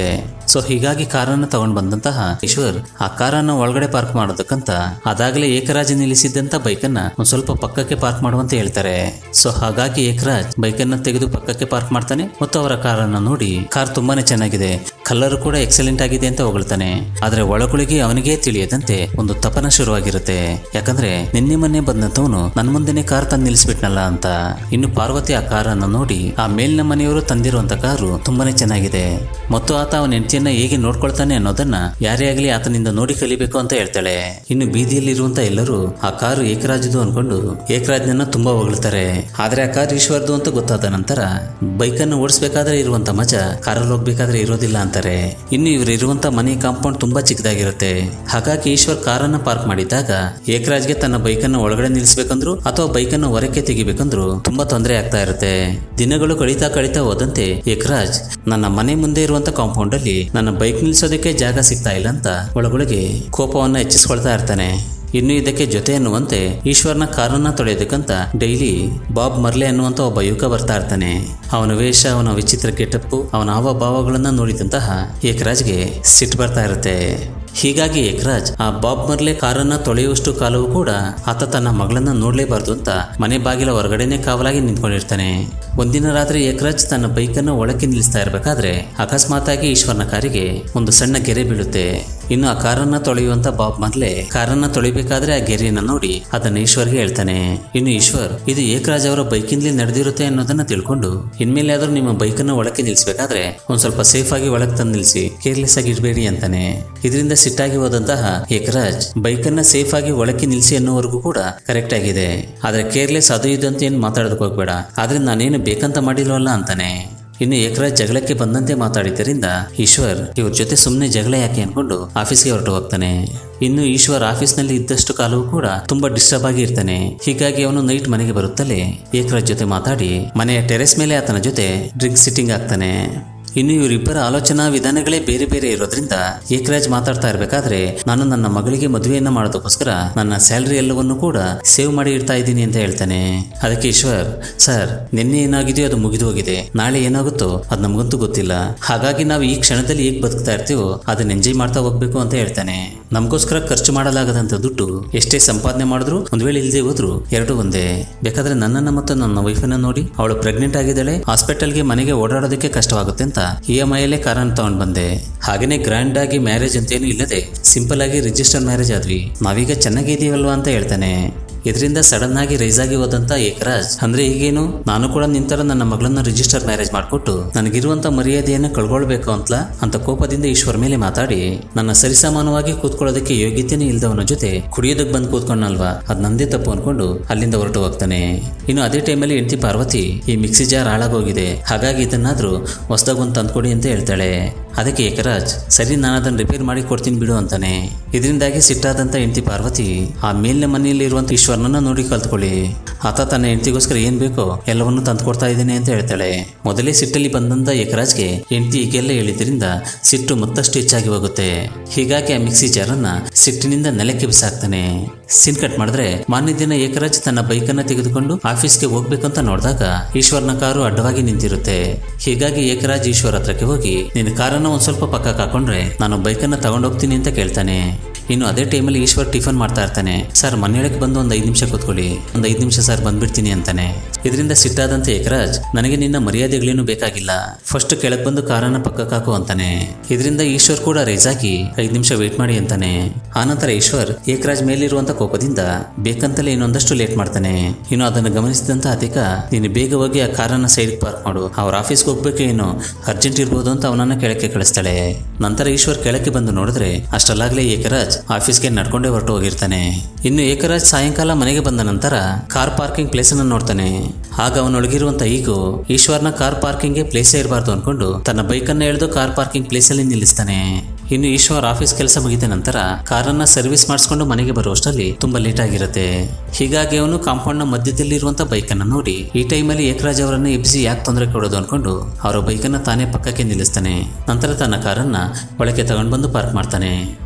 ಸೊ ಹೀಗಾಗಿ ಕಾರನ್ನು ತಗೊಂಡ್ ಬಂದಂತಹ ಈಶ್ವರ್ ಆ ಕಾರನ್ನ ಒಳಗಡೆ ಪಾರ್ಕ್ ಮಾಡೋದಕ್ಕಂತ ಅದಾಗಲೇ ಏಕರಾಜ್ ನಿಲ್ಲಿಸಿದ್ದಂತ ಬೈಕನ್ನ ಒಂದ್ ಸ್ವಲ್ಪ ಪಕ್ಕಕ್ಕೆ ಪಾರ್ಕ್ ಮಾಡುವಂತ ಹೇಳ್ತಾರೆ ಸೊ ಹಾಗಾಗಿ ಏಕರಾಜ್ ಬೈಕನ್ನ ತೆಗೆದು ಪಕ್ಕಕ್ಕೆ ಪಾರ್ಕ್ ಮಾಡ್ತಾನೆ ಮತ್ತು ಅವರ ಕಾರನ್ನ ನೋಡಿ ಕಾರ್ ತುಂಬಾನೇ ಚೆನ್ನಾಗಿದೆ ಕಲರ್ ಕೂಡ ಎಕ್ಸಲೆಂಟ್ ಆಗಿದೆ ಅಂತ ಹೊಗಳ್ತಾನೆ ಆದ್ರೆ ಒಳಗೊಳಗೆ ಅವನಿಗೆ ತಿಳಿಯದಂತೆ ಒಂದು ತಪನ ಶುರುವಾಗಿರುತ್ತೆ ಯಾಕಂದ್ರೆ ನಿನ್ನೆ ಮೊನ್ನೆ ಬಂದಂತವನು ನನ್ ಮುಂದೆನೆ ಕಾರ್ ತಂದು ನಿಲ್ಲಿಸ್ಬಿಟ್ನಲ್ಲ ಅಂತ ಇನ್ನು ಪಾರ್ವತಿ ಆ ಕಾರನ್ನ ನೋಡಿ ಆ ಮೇಲಿನ ಮನೆಯವರು ತಂದಿರುವಂತ ಕಾರು ತುಂಬಾನೇ ಚೆನ್ನಾಗಿದೆ ಮತ್ತು ಆತ ಅವನ ಹೆಂಡತಿಯನ್ನ ಹೇಗೆ ನೋಡ್ಕೊಳ್ತಾನೆ ಅನ್ನೋದನ್ನ ಯಾರೇ ಆಗಲಿ ಆತನಿಂದ ನೋಡಿ ಕಲಿಬೇಕು ಅಂತ ಹೇಳ್ತಾಳೆ ಇನ್ನು ಬೀದಿಯಲ್ಲಿರುವಂತ ಎಲ್ಲರೂ ಆ ಕಾರು ಏಕರಾಜದು ಅನ್ಕೊಂಡು ಏಕರಾಜ್ನನ್ನ ತುಂಬಾ ಹೊಗಳ್ತಾರೆ ಆದ್ರೆ ಆ ಕಾರ್ ಈಶ್ವರ್ದು ಅಂತ ಗೊತ್ತಾದ ನಂತರ ಬೈಕನ್ನು ಓಡಿಸ್ಬೇಕಾದ್ರೆ ಇರುವಂತ ಮಜಾ ಕಾರಲ್ಲಿ ಹೋಗ್ಬೇಕಾದ್ರೆ ಇರೋದಿಲ್ಲ ಅಂತಾರೆ ಇನ್ನು ಇವರು ಇರುವಂತ ಮನೆ ಕಾಂಪೌಂಡ್ ತುಂಬಾ ಚಿಕ್ಕದಾಗಿರುತ್ತೆ ಹಾಗಾಗಿ ಈಶ್ವರ್ ಕಾರನ್ನ ಪಾರ್ಕ್ ಮಾಡಿದಾಗ ಏಕರಾಜ್ಗೆ ತನ್ನ ಬೈಕನ್ನು ಒಳಗಡೆ ನಿಲ್ಲಿಸ್ಬೇಕಂದ್ರು ಅಥವಾ ಬೈಕನ್ನು ಹೊರಕ್ಕೆ ತೆಗಿಬೇಕಂದ್ರು ತುಂಬಾ ತೊಂದರೆ ಆಗ್ತಾ ಇರುತ್ತೆ ದಿನಗಳು ಕಳೀತಾ ಕಳೀತಾ ಹೋದಂತೆ ಏಕರಾಜ್ ನನ್ನ ಮನೆ ಮುಂದೆ ಇರುವಂತ ಕಾಂಪೌಂಡ್ ಅಲ್ಲಿ ನನ್ನ ಬೈಕ್ ನಿಲ್ಸೋದಕ್ಕೆ ಜಾಗ ಸಿಗ್ತಾ ಇಲ್ಲ ಅಂತ ಒಳಗೊಳಗೆ ಕೋಪವನ್ನ ಹೆಚ್ಚಿಸ್ಕೊಳ್ತಾ ಇರ್ತಾನೆ ಇನ್ನು ಇದಕ್ಕೆ ಜೊತೆ ಅನ್ನುವಂತೆ ಈಶ್ವರ್ನ ಕಾರನ್ನ ತೊಳೆಯೋದಕ್ಕಂತ ಡೈಲಿ ಬಾಬ್ ಮರ್ಲೆ ಅನ್ನುವಂತ ಒಬ್ಬ ಯುವಕ ಬರ್ತಾ ಇರ್ತಾನೆ ಅವನ ವೇಷ ಅವನ ವಿಚಿತ್ರ ಗೆಟಪ್ಪು ಅವನ ಹಾವಭಾವಗಳನ್ನ ನೋಡಿದಂತಹ ಏಕರಾಜ್ಗೆ ಸಿಟ್ಟು ಬರ್ತಾ ಇರುತ್ತೆ ಹೀಗಾಗಿ ಏಕರಾಜ್ ಆ ಬಾಬ್ ಮರ್ಲೆ ಕಾರನ್ನ ತೊಳೆಯುವಷ್ಟು ಕಾಲವೂ ಕೂಡ ಆತ ತನ್ನ ಮಗಳನ್ನ ನೋಡ್ಲೇಬಾರ್ದು ಅಂತ ಮನೆ ಬಾಗಿಲ ಹೊರಗಡೆನೆ ಕಾವಲಾಗಿ ನಿಂತ್ಕೊಂಡಿರ್ತಾನೆ ಒಂದಿನ ರಾತ್ರಿ ಏಕರಾಜ್ ತನ್ನ ಬೈಕನ್ನ ಒಳಕ್ಕೆ ನಿಲ್ಲಿಸ್ತಾ ಇರಬೇಕಾದ್ರೆ ಅಕಸ್ಮಾತಾಗಿ ಈಶ್ವರ್ನ ಕಾರಿಗೆ ಒಂದು ಸಣ್ಣ ಗೆರೆ ಬೀಳುತ್ತೆ ಇನ್ನು ಆ ಕಾರನ್ನ ತೊಳೆಯುವಂತ ಬಾಬ್ ಮರ್ಲೆ ಕಾರನ್ನ ತೊಳಿಬೇಕಾದ್ರೆ ಆ ಗೆರೆಯನ್ನ ನೋಡಿ ಅದನ್ನ ಈಶ್ವರ್ಗೆ ಹೇಳ್ತಾನೆ ಇನ್ನು ಈಶ್ವರ್ ಇದು ಏಕರಾಜ್ ಅವರ ಬೈಕಿಂದಲೇ ನಡೆದಿರುತ್ತೆ ಅನ್ನೋದನ್ನ ತಿಳ್ಕೊಂಡು ಇನ್ಮೇಲೆ ಆದ್ರೂ ನಿಮ್ಮ ಬೈಕನ್ನ ಒಳಕ್ಕೆ ನಿಲ್ಸ್ಬೇಕಾದ್ರೆ ಒಂದ್ ಸ್ವಲ್ಪ ಸೇಫ್ ಆಗಿ ಒಳಗೆ ತಂದು ನಿಲ್ಸಿ ಕೇರ್ಲೆಸ್ ಆಗಿ ಇಡಬೇಡಿ ಅಂತಾನೆ ಇದರಿಂದ ಸಿಟ್ಟಾಗಿ ಹೋದಂತಹ ಏಕರಾಜ್ ಬೈಕನ್ನ ಸೇಫ್ ಆಗಿ ಒಳಕ್ಕೆ ನಿಲ್ಸಿ ಅನ್ನೋವರೆಗೂ ಕೂಡ ಕರೆಕ್ಟ್ ಆಗಿದೆ ಆದ್ರೆ ಕೇರ್ಲೆಸ್ ಅದು ಇದು ಅಂತ ಏನು ಮಾತಾಡೋದಕ್ಕೆ ಹೋಗ್ಬೇಡ ಆದ್ರೆ ನಾನೇನು ಬೇಕಂತ ಮಾಡಿಲ್ವಲ್ಲ ಅಂತಾನೆ ಇನ್ನು ಏಕರಾಜ್ ಜಗಳಕ್ಕೆ ಬಂದಂತೆ ಮಾತಾಡಿದ್ದರಿಂದ ಈಶ್ವರ್ ಇವ್ರ ಜೊತೆ ಸುಮ್ಮನೆ ಜಗಳ ಯಾಕೆ ಅನ್ಕೊಂಡು ಆಫೀಸ್ಗೆ ಹೊರಟು ಹೋಗ್ತಾನೆ ಇನ್ನು ಈಶ್ವರ್ ಆಫೀಸ್ನಲ್ಲಿ ಇದ್ದಷ್ಟು ಕಾಲವೂ ಕೂಡ ತುಂಬಾ ಡಿಸ್ಟರ್ಬ್ ಆಗಿ ಇರ್ತಾನೆ ಹೀಗಾಗಿ ಅವನು ನೈಟ್ ಮನೆಗೆ ಬರುತ್ತಲೇ ಏಕರಾಜ್ ಜೊತೆ ಮಾತಾಡಿ ಮನೆಯ ಟೆರೆಸ್ ಮೇಲೆ ಆತನ ಜೊತೆ ಡ್ರಿಂಕ್ ಸಿಟ್ಟಿಂಗ್ ಆಗ್ತಾನೆ ಇನ್ನು ಇವರಿಬ್ಬರ ಆಲೋಚನಾ ವಿಧಾನಗಳೇ ಬೇರೆ ಬೇರೆ ಇರೋದ್ರಿಂದ ಏಕರಾಜ್ ಮಾತಾಡ್ತಾ ಇರ್ಬೇಕಾದ್ರೆ ನಾನು ನನ್ನ ಮಗಳಿಗೆ ಮದುವೆಯನ್ನ ಮಾಡೋದಕ್ಕೋಸ್ಕರ ನನ್ನ ಸ್ಯಾಲ್ರಿ ಎಲ್ಲವನ್ನು ಕೂಡ ಸೇವ್ ಮಾಡಿ ಇಡ್ತಾ ಇದ್ದೀನಿ ಅಂತ ಹೇಳ್ತಾನೆ ಅದಕ್ಕೆ ಈಶ್ವರ್ ಸರ್ ನಿನ್ನೆ ಏನಾಗಿದೆಯೋ ಅದು ಮುಗಿದು ಹೋಗಿದೆ ನಾಳೆ ಏನಾಗುತ್ತೋ ಅದು ನಮಗಂತೂ ಗೊತ್ತಿಲ್ಲ ಹಾಗಾಗಿ ನಾವು ಈ ಕ್ಷಣದಲ್ಲಿ ಹೇಗೆ ಬದುಕ್ತಾ ಇರ್ತೀವೋ ಅದನ್ನ ಎಂಜಾಯ್ ಮಾಡ್ತಾ ಹೋಗ್ಬೇಕು ಅಂತ ಹೇಳ್ತಾನೆ ನಮಗೋಸ್ಕರ ಖರ್ಚು ಮಾಡಲಾಗದಂತ ದುಡ್ಡು ಎಷ್ಟೇ ಸಂಪಾದನೆ ಮಾಡಿದ್ರು ಒಂದ್ ವೇಳೆ ಇಲ್ಲದೆ ಹೋದ್ರು ಎರಡು ಒಂದೇ ಬೇಕಾದ್ರೆ ನನ್ನನ್ನ ಮತ್ತು ನನ್ನ ವೈಫನ್ನ ನೋಡಿ ಅವಳು ಪ್ರೆಗ್ನೆಂಟ್ ಆಗಿದ್ದಾಳೆ ಹಾಸ್ಪಿಟಲ್ಗೆ ಮನೆಗೆ ಓಡಾಡೋದಕ್ಕೆ ಕಷ್ಟವಾಗುತ್ತೆ ಅಂತ ಇ ಎಂ ಐಯಲ್ಲೇ ಕಾರನ್ನು ತಗೊಂಡ್ ಬಂದೆ ಹಾಗೇನೆ ಗ್ರ್ಯಾಂಡ್ ಆಗಿ ಮ್ಯಾರೇಜ್ ಅಂತೇನು ಇಲ್ಲದೆ ಸಿಂಪಲ್ ಆಗಿ ರಿಜಿಸ್ಟರ್ ಮ್ಯಾರೇಜ್ ಆದ್ವಿ ನಾವೀಗ ಚೆನ್ನಾಗಿದೀವಲ್ವಾ ಅಂತ ಹೇಳ್ತಾನೆ ಇದರಿಂದ ಸಡನ್ ಆಗಿ ರೈಸ್ ಆಗಿ ಹೋದಂತ ಏಕರಾಜ್ ಅಂದ್ರೆ ಈಗೇನು ನಾನು ಕೂಡ ನಿಂತರ ನನ್ನ ಮಗಳನ್ನ ರಿಜಿಸ್ಟರ್ ಮ್ಯಾರೇಜ್ ಮಾಡಿಕೊಟ್ಟು ನನಗಿರುವಂತ ಮರ್ಯಾದೆಯನ್ನು ಕಳ್ಕೊಳ್ಬೇಕು ಅಂತಲ ಅಂತ ಕೋಪದಿಂದ ಈಶ್ವರ್ ಮೇಲೆ ಮಾತಾಡಿ ನನ್ನ ಸರಿಸಮಾನವಾಗಿ ಕೂತ್ಕೊಳ್ಳೋದಕ್ಕೆ ಯೋಗ್ಯತೆನೇ ಇಲ್ದವನ ಜೊತೆ ಕುಡಿಯೋದಕ್ಕೆ ಬಂದು ಕೂತ್ಕೊಂಡಲ್ವಾ ಅದ್ ನಂದೇ ತಪ್ಪು ಅನ್ಕೊಂಡು ಅಲ್ಲಿಂದ ಹೊರಟು ಹೋಗ್ತಾನೆ ಇನ್ನು ಅದೇ ಟೈಮಲ್ಲಿ ಹೆಂಡತಿ ಪಾರ್ವತಿ ಈ ಮಿಕ್ಸಿ ಜಾರ್ ಹಾಳಾಗೋಗಿದೆ ಹಾಗಾಗಿ ಇದನ್ನಾದ್ರೂ ಹೊಸದಾಗ ಒಂದು ತಂದ್ಕೊಡಿ ಅಂತ ಹೇಳ್ತಾಳೆ ಅದಕ್ಕೆ ಏಕರಾಜ್ ಸರಿ ನಾನು ಅದನ್ನ ರಿಪೇರ್ ಮಾಡಿ ಕೊಡ್ತೀನಿ ಬಿಡು ಅಂತಾನೆ ಇದರಿಂದಾಗಿ ಸಿಟ್ಟಾದಂತ ಹೆಂಡತಿ ಪಾರ್ವತಿ ಆ ಮೇಲಿನ ಮನೆಯಲ್ಲಿ ಇರುವಂತ ಈಶ್ವರನನ್ನ ನೋಡಿ ಕಲ್ತ್ಕೊಳ್ಳಿ ಆತ ತನ್ನ ಹೆಂಡತಿಗೋಸ್ಕರ ಏನ್ ಬೇಕೋ ಎಲ್ಲವನ್ನೂ ತಂದ್ಕೊಡ್ತಾ ಇದ್ದೇನೆ ಅಂತ ಹೇಳ್ತಾಳೆ ಮೊದಲೇ ಸಿಟ್ಟಲ್ಲಿ ಬಂದಂತ ಏಕರಾಜ್ಗೆ ಹೆಂಡತಿ ಈಗೆಲ್ಲ ಹೇಳಿದ್ರಿಂದ ಸಿಟ್ಟು ಮತ್ತಷ್ಟು ಹೆಚ್ಚಾಗಿ ಹೋಗುತ್ತೆ ಹೀಗಾಗಿ ಆ ಮಿಕ್ಸಿ ಜಾರನ್ನ ಸಿಟ್ಟಿನಿಂದ ನೆಲಕ್ಕೆ ಬಿಸಾಕ್ತಾನೆ ಸಿನ್ ಕಟ್ ಮಾಡಿದ್ರೆ ಮಾನ್ಯ ದಿನ ಏಕರಾಜ್ ತನ್ನ ಬೈಕನ್ನ ತೆಗೆದುಕೊಂಡು ಆಫೀಸ್ಗೆ ಹೋಗ್ಬೇಕಂತ ನೋಡಿದಾಗ ಈಶ್ವರ್ನ ಕಾರು ಅಡ್ಡವಾಗಿ ನಿಂತಿರುತ್ತೆ ಹೀಗಾಗಿ ಏಕರಾಜ್ ಈಶ್ವರ್ ಹತ್ರಕ್ಕೆ ಹೋಗಿ ನಿನ್ನ ಕಾರನ್ನ ಒಂದ್ ಸ್ವಲ್ಪ ಪಕ್ಕಕ್ಕೆ ಹಾಕೊಂಡ್ರೆ ನಾನು ಬೈಕನ್ನ ತಗೊಂಡೋಗ್ತೀನಿ ಅಂತ ಕೇಳ್ತಾನೆ ಇನ್ನು ಅದೇ ಟೈಮಲ್ಲಿ ಈಶ್ವರ್ ಟಿಫನ್ ಮಾಡ್ತಾ ಇರ್ತಾನೆ ಸರ್ ಮನೆಯೊಳಗೆ ಬಂದು ಒಂದು ಐದು ನಿಮಿಷ ಕೂತ್ಕೊಳ್ಳಿ ಒಂದು ಐದು ನಿಮಿಷ ಸರ್ ಬಂದ್ಬಿಡ್ತೀನಿ ಅಂತಾನೆ ಇದರಿಂದ ಸಿಟ್ಟಾದಂತೆ ಏಕರಾಜ್ ನನಗೆ ನಿನ್ನ ಮರ್ಯಾದೆಗಳೇನು ಬೇಕಾಗಿಲ್ಲ ಫಸ್ಟ್ ಕೆಳಗೆ ಬಂದು ಕಾರನ್ನ ಪಕ್ಕಕ್ಕೆ ಹಾಕು ಅಂತಾನೆ ಇದರಿಂದ ಈಶ್ವರ್ ಕೂಡ ರೈಸ್ ಆಗಿ ಐದು ನಿಮಿಷ ವೇಟ್ ಮಾಡಿ ಅಂತಾನೆ ಆನಂತರ ಈಶ್ವರ್ ಏಕರಾಜ್ ಮೇಲಿರುವಂತ ಕೋಪದಿಂದ ಬೇಕಂತಲೇ ಇನ್ನೊಂದಷ್ಟು ಲೇಟ್ ಮಾಡ್ತಾನೆ ಇನ್ನು ಅದನ್ನು ಗಮನಿಸಿದಂತ ಅಧಿಕ ನೀನು ಬೇಗ ಹೋಗಿ ಆ ಕಾರನ್ನ ಸೈಡ್ ಪಾರ್ಕ್ ಮಾಡು ಅವ್ರ ಆಫೀಸ್ಗೆ ಹೋಗ್ಬೇಕು ಏನೋ ಅರ್ಜೆಂಟ್ ಇರ್ಬೋದು ಅಂತ ಅವನನ್ನ ಕೆಳಕ್ಕೆ ಕಳಿಸ್ತಾಳೆ ನಂತರ ಈಶ್ವರ್ ಕೆಳಕ್ಕೆ ಬಂದು ನೋಡಿದ್ರೆ ಅಷ್ಟಲ್ಲಾಗ್ಲೇ ಏಕರಾಜ್ ಆಫೀಸ್ಗೆ ನಡ್ಕೊಂಡೇ ಹೊರಟು ಹೋಗಿರ್ತಾನೆ ಇನ್ನು ಏಕರಾಜ್ ಸಾಯಂಕಾಲ ಮನೆಗೆ ಬಂದ ನಂತರ ಕಾರ್ ಪಾರ್ಕಿಂಗ್ ಪ್ಲೇಸ್ ಅನ್ನು ನೋಡ್ತಾನೆ ಆಗ ಅವನೊಳಗಿರುವಂತ ಈಗೋ ಈಶ್ವರ್ನ ಕಾರ್ ಪಾರ್ಕಿಂಗ್ಗೆ ಪ್ಲೇಸೇ ಇರಬಾರ್ದು ಅನ್ಕೊಂಡು ತನ್ನ ಬೈಕನ್ನ ಎಳೆದು ಕಾರ್ ಪಾರ್ಕಿಂಗ್ ಪ್ಲೇಸ್ ಅಲ್ಲಿ ನಿಲ್ಲಿಸ್ತಾನೆ ಇನ್ನು ಈಶ್ವರ್ ಆಫೀಸ್ ಕೆಲಸ ಮುಗಿದ ನಂತರ ಕಾರನ್ನ ಸರ್ವಿಸ್ ಮಾಡಿಸ್ಕೊಂಡು ಮನೆಗೆ ಬರುವಷ್ಟರಲ್ಲಿ ತುಂಬಾ ಲೇಟ್ ಆಗಿರುತ್ತೆ ಹೀಗಾಗಿ ಅವನು ಕಾಂಪೌಂಡ್ ನ ಮಧ್ಯದಲ್ಲಿ ಇರುವಂತ ಬೈಕ್ ಅನ್ನ ನೋಡಿ ಈ ಟೈಮಲ್ಲಿ ಏಕರಾಜ್ ಅವರನ್ನ ಎಬ್ಸಿ ಯಾಕೆ ತೊಂದರೆ ಕೊಡೋದು ಅನ್ಕೊಂಡು ಅವರ ಬೈಕನ್ನ ತಾನೇ ಪಕ್ಕಕ್ಕೆ ನಿಲ್ಲಿಸ್ತಾನೆ ನಂತರ ತನ್ನ ಕಾರನ್ನ ಒಳಗೆ ತಗೊಂಡು ಬಂದು ಪಾರ್ಕ್ ಮಾಡ್ತಾನೆ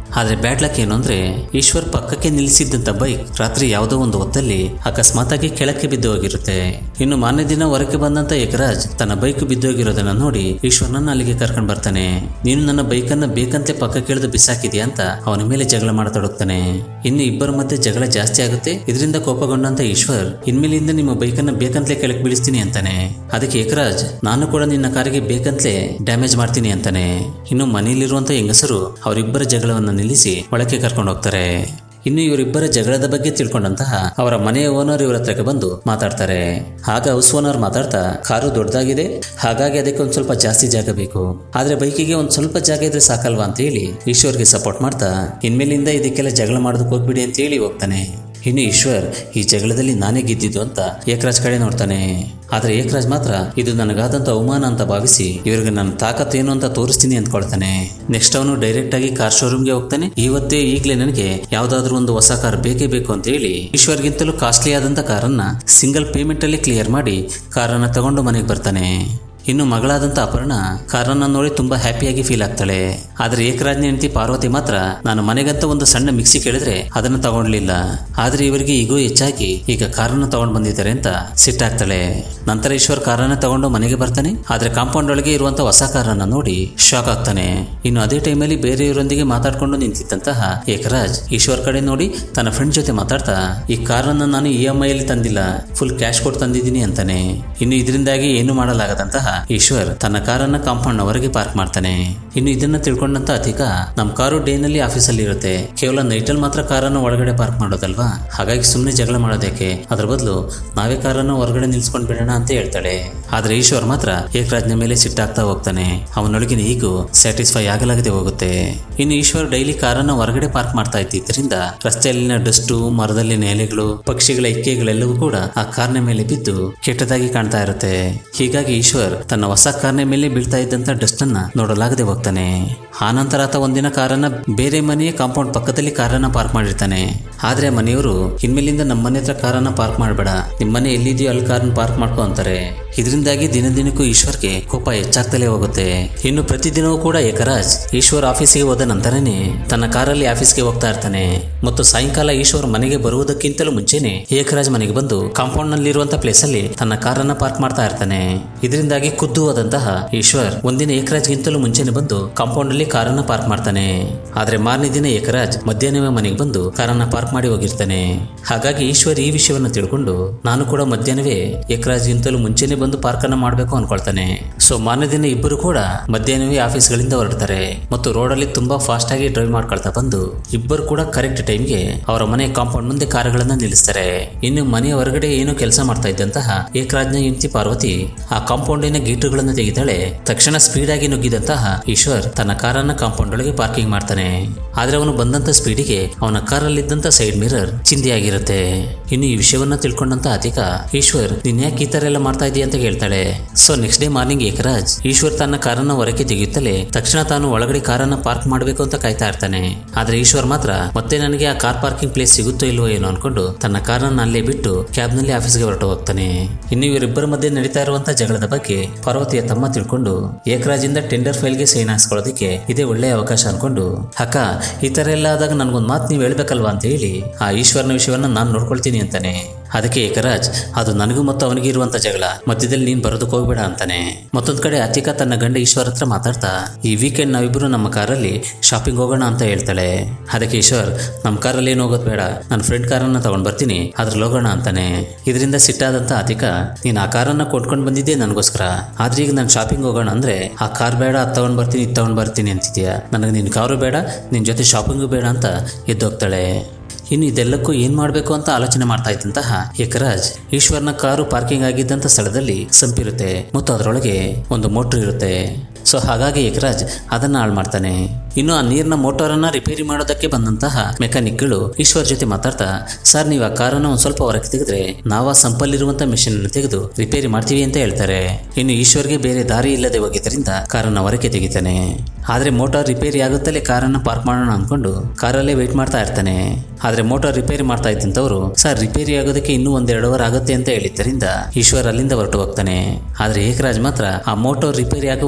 ಆದ್ರೆ ಬ್ಯಾಡ್ ಲಕ್ ಏನು ಅಂದ್ರೆ ಈಶ್ವರ್ ಪಕ್ಕಕ್ಕೆ ನಿಲ್ಲಿಸಿದ್ದಂತ ಬೈಕ್ ರಾತ್ರಿ ಯಾವುದೋ ಒಂದು ಹೊತ್ತಲ್ಲಿ ಅಕಸ್ಮಾತ್ ಆಗಿ ಕೆಳಕ್ಕೆ ಬಿದ್ದು ಹೋಗಿರುತ್ತೆ ಇನ್ನು ಮಾನ್ಯ ದಿನ ಹೊರಕ್ಕೆ ಬಂದಂತ ಏಕರಾಜ್ ತನ್ನ ಬೈಕ್ ಬಿದ್ದೋಗಿರೋದನ್ನ ನೋಡಿ ಈಶ್ವರ್ನನ್ನ ಅಲ್ಲಿಗೆ ಕರ್ಕೊಂಡ್ ಬರ್ತಾನೆ ನೀನು ನನ್ನ ಬೈಕನ್ನ ಬೇಕಂತೆ ಪಕ್ಕಕ್ಕೆ ಇಳಿದು ಬಿಸಾಕಿದ್ಯಾ ಅಂತ ಅವನ ಮೇಲೆ ಜಗಳ ಮಾಡತೊಡಗ್ತಾನೆ ಇನ್ನು ಇಬ್ಬರ ಮಧ್ಯೆ ಜಗಳ ಜಾಸ್ತಿ ಆಗುತ್ತೆ ಇದರಿಂದ ಕೋಪಗೊಂಡಂತ ಈಶ್ವರ್ ಇನ್ಮೇಲಿಂದ ನಿಮ್ಮ ಬೈಕನ್ನ ಬೇಕಂತಲೇ ಕೆಳಗೆ ಬೀಳಿಸ್ತೀನಿ ಅಂತಾನೆ ಅದಕ್ಕೆ ಏಕರಾಜ್ ನಾನು ಕೂಡ ನಿನ್ನ ಕಾರಿಗೆ ಬೇಕಂತಲೇ ಡ್ಯಾಮೇಜ್ ಮಾಡ್ತೀನಿ ಅಂತಾನೆ ಇನ್ನು ಮನೆಯಲ್ಲಿರುವಂತ ಹೆಂಗಸರು ಅವರಿಬ್ಬರ ಜಗಳವನ್ನ ನಿಲ್ಲಿಸಿ ಒಳಕ್ಕೆ ಕರ್ಕೊಂಡು ಹೋಗ್ತಾರೆ ಇನ್ನು ಇವರಿಬ್ಬರ ಜಗಳದ ಬಗ್ಗೆ ತಿಳ್ಕೊಂಡಂತಹ ಅವರ ಮನೆಯ ಓನರ್ ಇವರ ಹತ್ರಕ್ಕೆ ಬಂದು ಮಾತಾಡ್ತಾರೆ ಆಗ ಹೌಸ್ ಓನರ್ ಮಾತಾಡ್ತಾ ಕಾರು ದೊಡ್ಡದಾಗಿದೆ ಹಾಗಾಗಿ ಅದಕ್ಕೆ ಒಂದ್ ಸ್ವಲ್ಪ ಜಾಸ್ತಿ ಜಾಗ ಬೇಕು ಆದ್ರೆ ಬೈಕಿಗೆ ಒಂದ್ ಸ್ವಲ್ಪ ಜಾಗ ಇದ್ರೆ ಸಾಕಲ್ವಾ ಅಂತ ಹೇಳಿ ಈಶ್ವರ್ಗೆ ಸಪೋರ್ಟ್ ಮಾಡ್ತಾ ಇನ್ಮೇಲಿಂದ ಇದಕ್ಕೆಲ್ಲ ಜಗಳ ಮಾಡೋದಕ್ಕೆ ಹೋಗ್ಬಿಡಿ ಅಂತ ಹೇಳಿ ಹೋಗ್ತಾನೆ ಇನ್ನು ಈಶ್ವರ್ ಈ ಜಗಳದಲ್ಲಿ ನಾನೇ ಗೆದ್ದಿದ್ದು ಅಂತ ಏಕರಾಜ್ ಕಡೆ ನೋಡ್ತಾನೆ ಆದ್ರೆ ಏಕರಾಜ್ ಮಾತ್ರ ಇದು ನನಗಾದಂತ ಅವಮಾನ ಅಂತ ಭಾವಿಸಿ ಇವ್ರಿಗೆ ನನ್ನ ತಾಕತ್ತೇನು ಅಂತ ತೋರಿಸ್ತೀನಿ ಅಂದ್ಕೊಳ್ತಾನೆ ನೆಕ್ಸ್ಟ್ ಅವನು ಡೈರೆಕ್ಟ್ ಆಗಿ ಕಾರ್ ಶೋರೂಮ್ಗೆ ಹೋಗ್ತಾನೆ ಇವತ್ತೇ ಈಗಲೇ ನನಗೆ ಯಾವ್ದಾದ್ರು ಒಂದು ಹೊಸ ಕಾರ್ ಬೇಕೇ ಬೇಕು ಅಂತ ಹೇಳಿ ಈಶ್ವರ್ಗಿಂತಲೂ ಕಾಸ್ಟ್ಲಿ ಆದಂತ ಕಾರನ್ನ ಸಿಂಗಲ್ ಪೇಮೆಂಟ್ ಅಲ್ಲಿ ಕ್ಲಿಯರ್ ಮಾಡಿ ಕಾರನ್ನ ತಗೊಂಡು ಮನೆಗೆ ಬರ್ತಾನೆ ಇನ್ನು ಮಗಳಾದಂತ ಅಪರ್ಣ ಕಾರನ್ನ ನೋಡಿ ತುಂಬಾ ಹ್ಯಾಪಿಯಾಗಿ ಫೀಲ್ ಆಗ್ತಾಳೆ ಆದ್ರೆ ಏಕರಾಜ್ನ ಹೆಂಡತಿ ಪಾರ್ವತಿ ಮಾತ್ರ ನಾನು ಮನೆಗಂತ ಒಂದು ಸಣ್ಣ ಮಿಕ್ಸಿ ಕೇಳಿದ್ರೆ ಅದನ್ನ ತಗೊಂಡ್ಲಿಲ್ಲ ಆದ್ರೆ ಇವರಿಗೆ ಈಗೋ ಹೆಚ್ಚಾಗಿ ಈಗ ಕಾರನ್ನ ತಗೊಂಡ್ ಬಂದಿದ್ದಾರೆ ಅಂತ ಸಿಟ್ಟಾಗ್ತಾಳೆ ನಂತರ ಈಶ್ವರ್ ಕಾರನ್ನ ತಗೊಂಡು ಮನೆಗೆ ಬರ್ತಾನೆ ಆದ್ರೆ ಕಾಂಪೌಂಡ್ ಒಳಗೆ ಇರುವಂತ ಹೊಸ ಕಾರನ್ನ ನೋಡಿ ಶಾಕ್ ಆಗ್ತಾನೆ ಇನ್ನು ಅದೇ ಟೈಮಲ್ಲಿ ಬೇರೆಯವರೊಂದಿಗೆ ಮಾತಾಡ್ಕೊಂಡು ನಿಂತಿದ್ದಂತಹ ಏಕರಾಜ್ ಈಶ್ವರ್ ಕಡೆ ನೋಡಿ ತನ್ನ ಫ್ರೆಂಡ್ ಜೊತೆ ಮಾತಾಡ್ತಾ ಈ ಕಾರನ್ನ ನಾನು ಇ ಎಂ ಐ ಅಲ್ಲಿ ತಂದಿಲ್ಲ ಫುಲ್ ಕ್ಯಾಶ್ ಕೊಟ್ಟು ತಂದಿದ್ದೀನಿ ಅಂತಾನೆ ಇನ್ನು ಇದರಿಂದಾಗಿ ಏನು ಮಾಡಲಾಗದಂತಹ ಈಶ್ವರ್ ತನ್ನ ಕಾರನ್ನ ಕಾಂಪೌಂಡ್ ಹೊರಗೆ ಪಾರ್ಕ್ ಮಾಡ್ತಾನೆ ಇನ್ನು ಇದನ್ನ ತಿಳ್ಕೊಂಡಂತ ಅಧಿಕ ನಮ್ ಕಾರು ಡೇನಲ್ಲಿ ಆಫೀಸಲ್ಲಿ ಇರುತ್ತೆ ಕೇವಲ ನೈಟಲ್ಲಿ ಮಾತ್ರ ಕಾರನ್ನು ಒಳಗಡೆ ಪಾರ್ಕ್ ಮಾಡೋದಲ್ವಾ ಹಾಗಾಗಿ ಸುಮ್ಮನೆ ಜಗಳ ಮಾಡೋದಕ್ಕೆ ಅದ್ರ ಬದಲು ನಾವೇ ಕಾರನ್ನು ಹೊರಗಡೆ ನಿಲ್ಸ್ಕೊಂಡ್ ಬಿಡೋಣ ಅಂತ ಹೇಳ್ತಾಳೆ ಆದ್ರೆ ಈಶ್ವರ್ ಮಾತ್ರ ಏಕರಾಜ್ನ ಮೇಲೆ ಸಿಟ್ಟಾಗ್ತಾ ಹೋಗ್ತಾನೆ ಅವನೊಳಗಿನ ಈಗು ಸ್ಯಾಟಿಸ್ಫೈ ಆಗಲಾಗದೆ ಹೋಗುತ್ತೆ ಇನ್ನು ಈಶ್ವರ್ ಡೈಲಿ ಕಾರನ್ನ ಹೊರಗಡೆ ಪಾರ್ಕ್ ಮಾಡ್ತಾ ಇದ್ದಿದ್ರಿಂದ ರಸ್ತೆಯಲ್ಲಿನ ಡಸ್ಟು ಮರದಲ್ಲಿನ ಎಲೆಗಳು ಪಕ್ಷಿಗಳ ಇಕ್ಕೆಗಳೆಲ್ಲವೂ ಕೂಡ ಆ ಕಾರ್ನ ಮೇಲೆ ಬಿದ್ದು ಕೆಟ್ಟದಾಗಿ ಕಾಣ್ತಾ ಇರುತ್ತೆ ಹೀಗಾಗಿ ಈಶ್ವರ್ ತನ್ನ ಹೊಸ ಕಾರ್ನ ಮೇಲೆ ಬೀಳ್ತಾ ಇದ್ದಂತ ಡಸ್ಟ್ ಅನ್ನ ನೋಡಲಾಗದೆ ಹೋಗ್ತಾನೆ ಆನಂತರ ಆತ ಒಂದಿನ ಕಾರನ್ನ ಬೇರೆ ಮನೆಯ ಕಾಂಪೌಂಡ್ ಪಕ್ಕದಲ್ಲಿ ಕಾರನ್ನ ಪಾರ್ಕ್ ಮಾಡಿರ್ತಾನೆ ಆದ್ರೆ ಮನೆಯವರು ಇನ್ಮೇಲಿಂದ ನಮ್ಮ ಮನೆ ಹತ್ರ ಕಾರನ್ನ ಪಾರ್ಕ್ ಮಾಡಬೇಡ ನಿಮ್ಮ ಮನೆ ಎಲ್ಲಿದೆಯೋ ಅಲ್ಲಿ ಕಾರನ್ನ ಪಾರ್ಕ್ ಮಾಡ್ಕೊ ಅಂತಾರೆ ಇದರಿಂದಾಗಿ ದಿನ ದಿನಕ್ಕೂ ಈಶ್ವರ್ಗೆ ಕೋಪ ಹೆಚ್ಚಾಗ್ತಲೇ ಹೋಗುತ್ತೆ ಇನ್ನು ಪ್ರತಿದಿನವೂ ಕೂಡ ಏಕರಾಜ್ ಈಶ್ವರ್ ಆಫೀಸಿಗೆ ಹೋದ ನಂತರನೇ ತನ್ನ ಕಾರಲ್ಲಿ ಆಫೀಸ್ಗೆ ಹೋಗ್ತಾ ಇರ್ತಾನೆ ಮತ್ತು ಸಾಯಂಕಾಲ ಈಶ್ವರ್ ಮನೆಗೆ ಬರುವುದಕ್ಕಿಂತಲೂ ಮುಂಚೆನೆ ಏಕರಾಜ್ ಮನೆಗೆ ಬಂದು ಕಾಂಪೌಂಡ್ ನಲ್ಲಿರುವಂತ ಪ್ಲೇಸ್ ಅಲ್ಲಿ ತನ್ನ ಕಾರನ್ನ ಪಾರ್ಕ್ ಮಾಡ್ತಾ ಇರ್ತಾನೆ ಇದರಿಂದಾಗಿ ಖುದ್ದು ಹೋದಂತಹ ಈಶ್ವರ್ ಒಂದಿನ ಏಕರಾಜ್ಗಿಂತಲೂ ಮುಂಚೆನೆ ಬಂದು ಕಾಂಪೌಂಡ್ ಅಲ್ಲಿ ಕಾರನ್ನ ಪಾರ್ಕ್ ಮಾಡ್ತಾನೆ ಆದ್ರೆ ಮಾರನೇ ದಿನ ಏಕರಾಜ್ ಮಧ್ಯಾಹ್ನವೇ ಮನೆಗೆ ಬಂದು ಕಾರನ್ನ ಪಾರ್ಕ್ ಮಾಡಿ ಹೋಗಿರ್ತಾನೆ ಹಾಗಾಗಿ ಈಶ್ವರ್ ಈ ವಿಷಯವನ್ನ ತಿಳ್ಕೊಂಡು ನಾನು ಕೂಡ ಮಧ್ಯಾಹ್ನವೇ ಏಕರಾಜ್ಗಿಂತಲೂ ಮುಂಚೆನೆ ಬಂದು ಪಾರ್ಕ್ ಅನ್ನ ಮಾಡ್ಬೇಕು ಅನ್ಕೊಳ್ತಾನೆ ಸೊ ಮಾರನೇ ದಿನ ಇಬ್ಬರು ಕೂಡ ಮಧ್ಯಾಹ್ನವೇ ಆಫೀಸ್ಗಳಿಂದ ಹೊರಡ್ತಾರೆ ಮತ್ತು ರೋಡಲ್ಲಿ ತುಂಬಾ ಫಾಸ್ಟ್ ಆಗಿ ಡ್ರೈವ್ ಮಾಡ್ಕೊಳ್ತಾ ಬಂದು ಇಬ್ಬರು ಕೂಡ ಕರೆಕ್ಟ್ ಟೈಮ್ಗೆ ಅವರ ಮನೆ ಕಾಂಪೌಂಡ್ ಮುಂದೆ ಕಾರುಗಳನ್ನ ನಿಲ್ಲಿಸ್ತಾರೆ ಇನ್ನು ಮನೆಯ ಹೊರಗಡೆ ಏನೋ ಕೆಲಸ ಮಾಡ್ತಾ ಇದ್ದಂತಹ ಏಕರಾಜ್ನ ಹೆಂಡತಿ ಪಾರ್ವತಿ ಆ ಕಾಂಪೌಂಡಿನ ಗೇಟುಗಳನ್ನು ತೆಗಿತಾಳೆ ತಕ್ಷಣ ಸ್ಪೀಡ್ ಆಗಿ ನುಗ್ಗಿದಂತಹ ಈಶ್ವರ್ ತನ್ನ ಕಾರನ್ನ ಕಾಂಪೌಂಡ್ ಒಳಗೆ ಪಾರ್ಕಿಂಗ್ ಮಾಡ್ತಾನೆ ಆದ್ರೆ ಅವನು ಬಂದಂತ ಸ್ಪೀಡಿಗೆ ಅವನ ಕಾರಲ್ಲಿದ್ದಂತ ಸೈಡ್ ಮಿರರ್ ಚಿಂದಿಯಾಗಿರುತ್ತೆ ಇನ್ನು ಈ ವಿಷಯವನ್ನ ತಿಳ್ಕೊಂಡಂತ ಅಧಿಕ ಈಶ್ವರ್ ನೀನ್ ಯಾಕೆ ಈ ತರ ಎಲ್ಲ ಮಾಡ್ತಾ ಇದೀಯ ಅಂತ ಹೇಳ್ತಾಳೆ so next day morning Ekaraj Eshwar ತನ್ನ ಕಾರನ್ನ ಹೊರಕ್ಕೆ ತೆಗೆಯುತ್ತಲೇ ತಕ್ಷಣ ತಾನು ಒಳಗಡೆ ಕಾರನ್ನ ಪಾರ್ಕ್ ಮಾಡಬೇಕು ಅಂತ ಕಾಯ್ತಾ ಇರ್ತಾನೆ ಆದ್ರೆ ಈಶ್ವರ್ ಮಾತ್ರ ಮತ್ತೆ ನನಗೆ ಆ ಕಾರ್ ಪಾರ್ಕಿಂಗ್ ಪ್ಲೇಸ್ ಸಿಗುತ್ತೋ ಇಲ್ವೋ ಏನೋ ಅನ್ಕೊಂಡು ತನ್ನ ಕಾರನ್ನ ಅಲ್ಲೇ ಬಿಟ್ಟು ಕ್ಯಾಬ್ ನಲ್ಲಿ ಆಫೀಸ್ಗೆ ಹೊರಟು ಹೋಗ್ತಾನೆ ಇನ್ನು ಇವರಿಬ್ಬರ ಮಧ್ಯೆ ನಡೀತಾ ಇರುವಂತ ಜಗಳದ ಬಗ್ಗೆ ಪಾರ್ವತಿಯ ತಮ್ಮ ತಿಳ್ಕೊಂಡು ಏಕರಾಜಿಂದ ಟೆಂಡರ್ ಫೈಲ್ಗೆ ಸೈನ್ ಹಾಕ್ಸ್ಕೊಳ್ಳೋದಕ್ಕೆ ಇದೇ ಒಳ್ಳೆಯ ಅವಕಾಶ ಅನ್ಕೊಂಡು ಅಕ್ಕ ಈ ತರ ಎಲ್ಲ ಆದಾಗ ನನ್ಗೊಂದು ಮಾತು ನೀವು ಹೇಳ್ಬೇಕಲ್ವಾ ಅಂತ ಹೇಳಿ ಆ ಈಶ್ವರನ ವಿಷಯವನ್ನ ನಾನು ನೋಡ್ಕೊಳ್ತೀನಿ ಅಂತಾನೆ ಅದಕ್ಕೆ ಏಕರಾಜ್ ಅದು ನನಗೂ ಮತ್ತು ಅವನಿಗೆ ಇರುವಂತ ಜಗಳ ಮಧ್ಯದಲ್ಲಿ ನೀನ್ ಬರೋದಕ್ಕೆ ಹೋಗ್ಬೇಡ ಅಂತಾನೆ ಮತ್ತೊಂದ್ ಕಡೆ ಅತಿಕಾ ತನ್ನ ಗಂಡ ಈಶ್ವರ್ ಹತ್ರ ಮಾತಾಡ್ತಾ ಈ ವೀಕೆಂಡ್ ನಾವಿಬ್ರು ನಮ್ಮ ಕಾರಲ್ಲಿ ಶಾಪಿಂಗ್ ಹೋಗೋಣ ಅಂತ ಹೇಳ್ತಾಳೆ ಅದಕ್ಕೆ ಈಶ್ವರ್ ನಮ್ಮ ಕಾರಲ್ಲಿ ಏನು ಹೋಗೋದು ಬೇಡ ನನ್ನ ಫ್ರೆಂಡ್ ಕಾರನ್ನ ತಗೊಂಡ್ ಬರ್ತೀನಿ ಅದ್ರಲ್ಲಿ ಹೋಗೋಣ ಅಂತಾನೆ ಇದರಿಂದ ಸಿಟ್ಟಾದಂತ ಅತಿಕಾ ನೀನ್ ಆ ಕಾರನ್ನ ಕೊಂಡ್ಕೊಂಡ್ ಬಂದಿದ್ದೆ ನನಗೋಸ್ಕರ ಆದ್ರೆ ಈಗ ನಾನು ಶಾಪಿಂಗ್ ಹೋಗೋಣ ಅಂದ್ರೆ ಆ ಕಾರ್ ಬೇಡ ಅದ್ ತಗೊಂಡ್ ಬರ್ತೀನಿ ಇದು ತಗೊಂಡ್ ಬರ್ತೀನಿ ಅಂತಿದ್ಯಾ ನನಗೆ ನಿನ್ ಕಾರು ಬೇಡ ನಿನ್ ಜೊತೆ ಶಾಪಿಂಗು ಬೇಡ ಅಂತ ಎದ್ದೋಗ್ತಾಳೆ ಇನ್ನು ಇದೆಲ್ಲಕ್ಕೂ ಏನ್ ಮಾಡಬೇಕು ಅಂತ ಆಲೋಚನೆ ಮಾಡ್ತಾ ಇದ್ದಂತಹ ಏಕರಾಜ್ ಈಶ್ವರ್ನ ಕಾರು ಪಾರ್ಕಿಂಗ್ ಆಗಿದ್ದಂತ ಸ್ಥಳದಲ್ಲಿ ಸಂಪಿರುತ್ತೆ ಮತ್ತು ಅದರೊಳಗೆ ಒಂದು ಮೋಟ್ರ್ ಇರುತ್ತೆ ಸೊ ಹಾಗಾಗಿ ಏಕರಾಜ್ ಅದನ್ನ ಹಾಳು ಮಾಡ್ತಾನೆ ಇನ್ನು ಆ ನೀರಿನ ಮೋಟಾರನ್ನ ರಿಪೇರಿ ಮಾಡೋದಕ್ಕೆ ಬಂದಂತಹ ಮೆಕ್ಯಾನಿಕ್ಗಳು ಈಶ್ವರ್ ಜೊತೆ ಮಾತಾಡ್ತಾ ಸರ್ ನೀವು ಆ ಕಾರನ್ನ ಒಂದ್ ಸ್ವಲ್ಪ ಹೊರಗೆ ತೆಗೆದ್ರೆ ನಾವು ಆ ಸಂಪಲ್ಲಿರುವಂತ ಮಿಷನ್ ತೆಗೆದು ರಿಪೇರಿ ಮಾಡ್ತೀವಿ ಅಂತ ಹೇಳ್ತಾರೆ ಇನ್ನು ಈಶ್ವರ್ಗೆ ಬೇರೆ ದಾರಿ ಇಲ್ಲದೆ ಹೋಗಿದ್ದರಿಂದ ಕಾರನ್ನ ಹೊರಗೆ ತೆಗಿತಾನೆ ಆದ್ರೆ ಮೋಟಾರ್ ರಿಪೇರಿ ಆಗುತ್ತಲೇ ಕಾರನ್ನ ಪಾರ್ಕ್ ಮಾಡೋಣ ಅನ್ಕೊಂಡು ಕಾರಲ್ಲೇ ವೆಯ್ಟ್ ಮಾಡ್ತಾ ಇರ್ತಾನೆ ಆದ್ರೆ ಮೋಟಾರ್ ರಿಪೇರಿ ಮಾಡ್ತಾ ಇದ್ದಂತವ್ರು ಸರ್ ರಿಪೇರಿ ಆಗೋದಕ್ಕೆ ಇನ್ನೂ ಒಂದೆರಡು ಅವರ್ ಆಗುತ್ತೆ ಅಂತ ಹೇಳಿದ್ದರಿಂದ ಈಶ್ವರ್ ಅಲ್ಲಿಂದ ಹೊರಟು ಹೋಗ್ತಾನೆ ಆದ್ರೆ ಏಕರಾಜ್ ಮಾತ್ರ ಆ ಮೋಟಾರ್ ರಿಪೇರಿ ಆಗೋವರೆಗೂ ಕೂಡ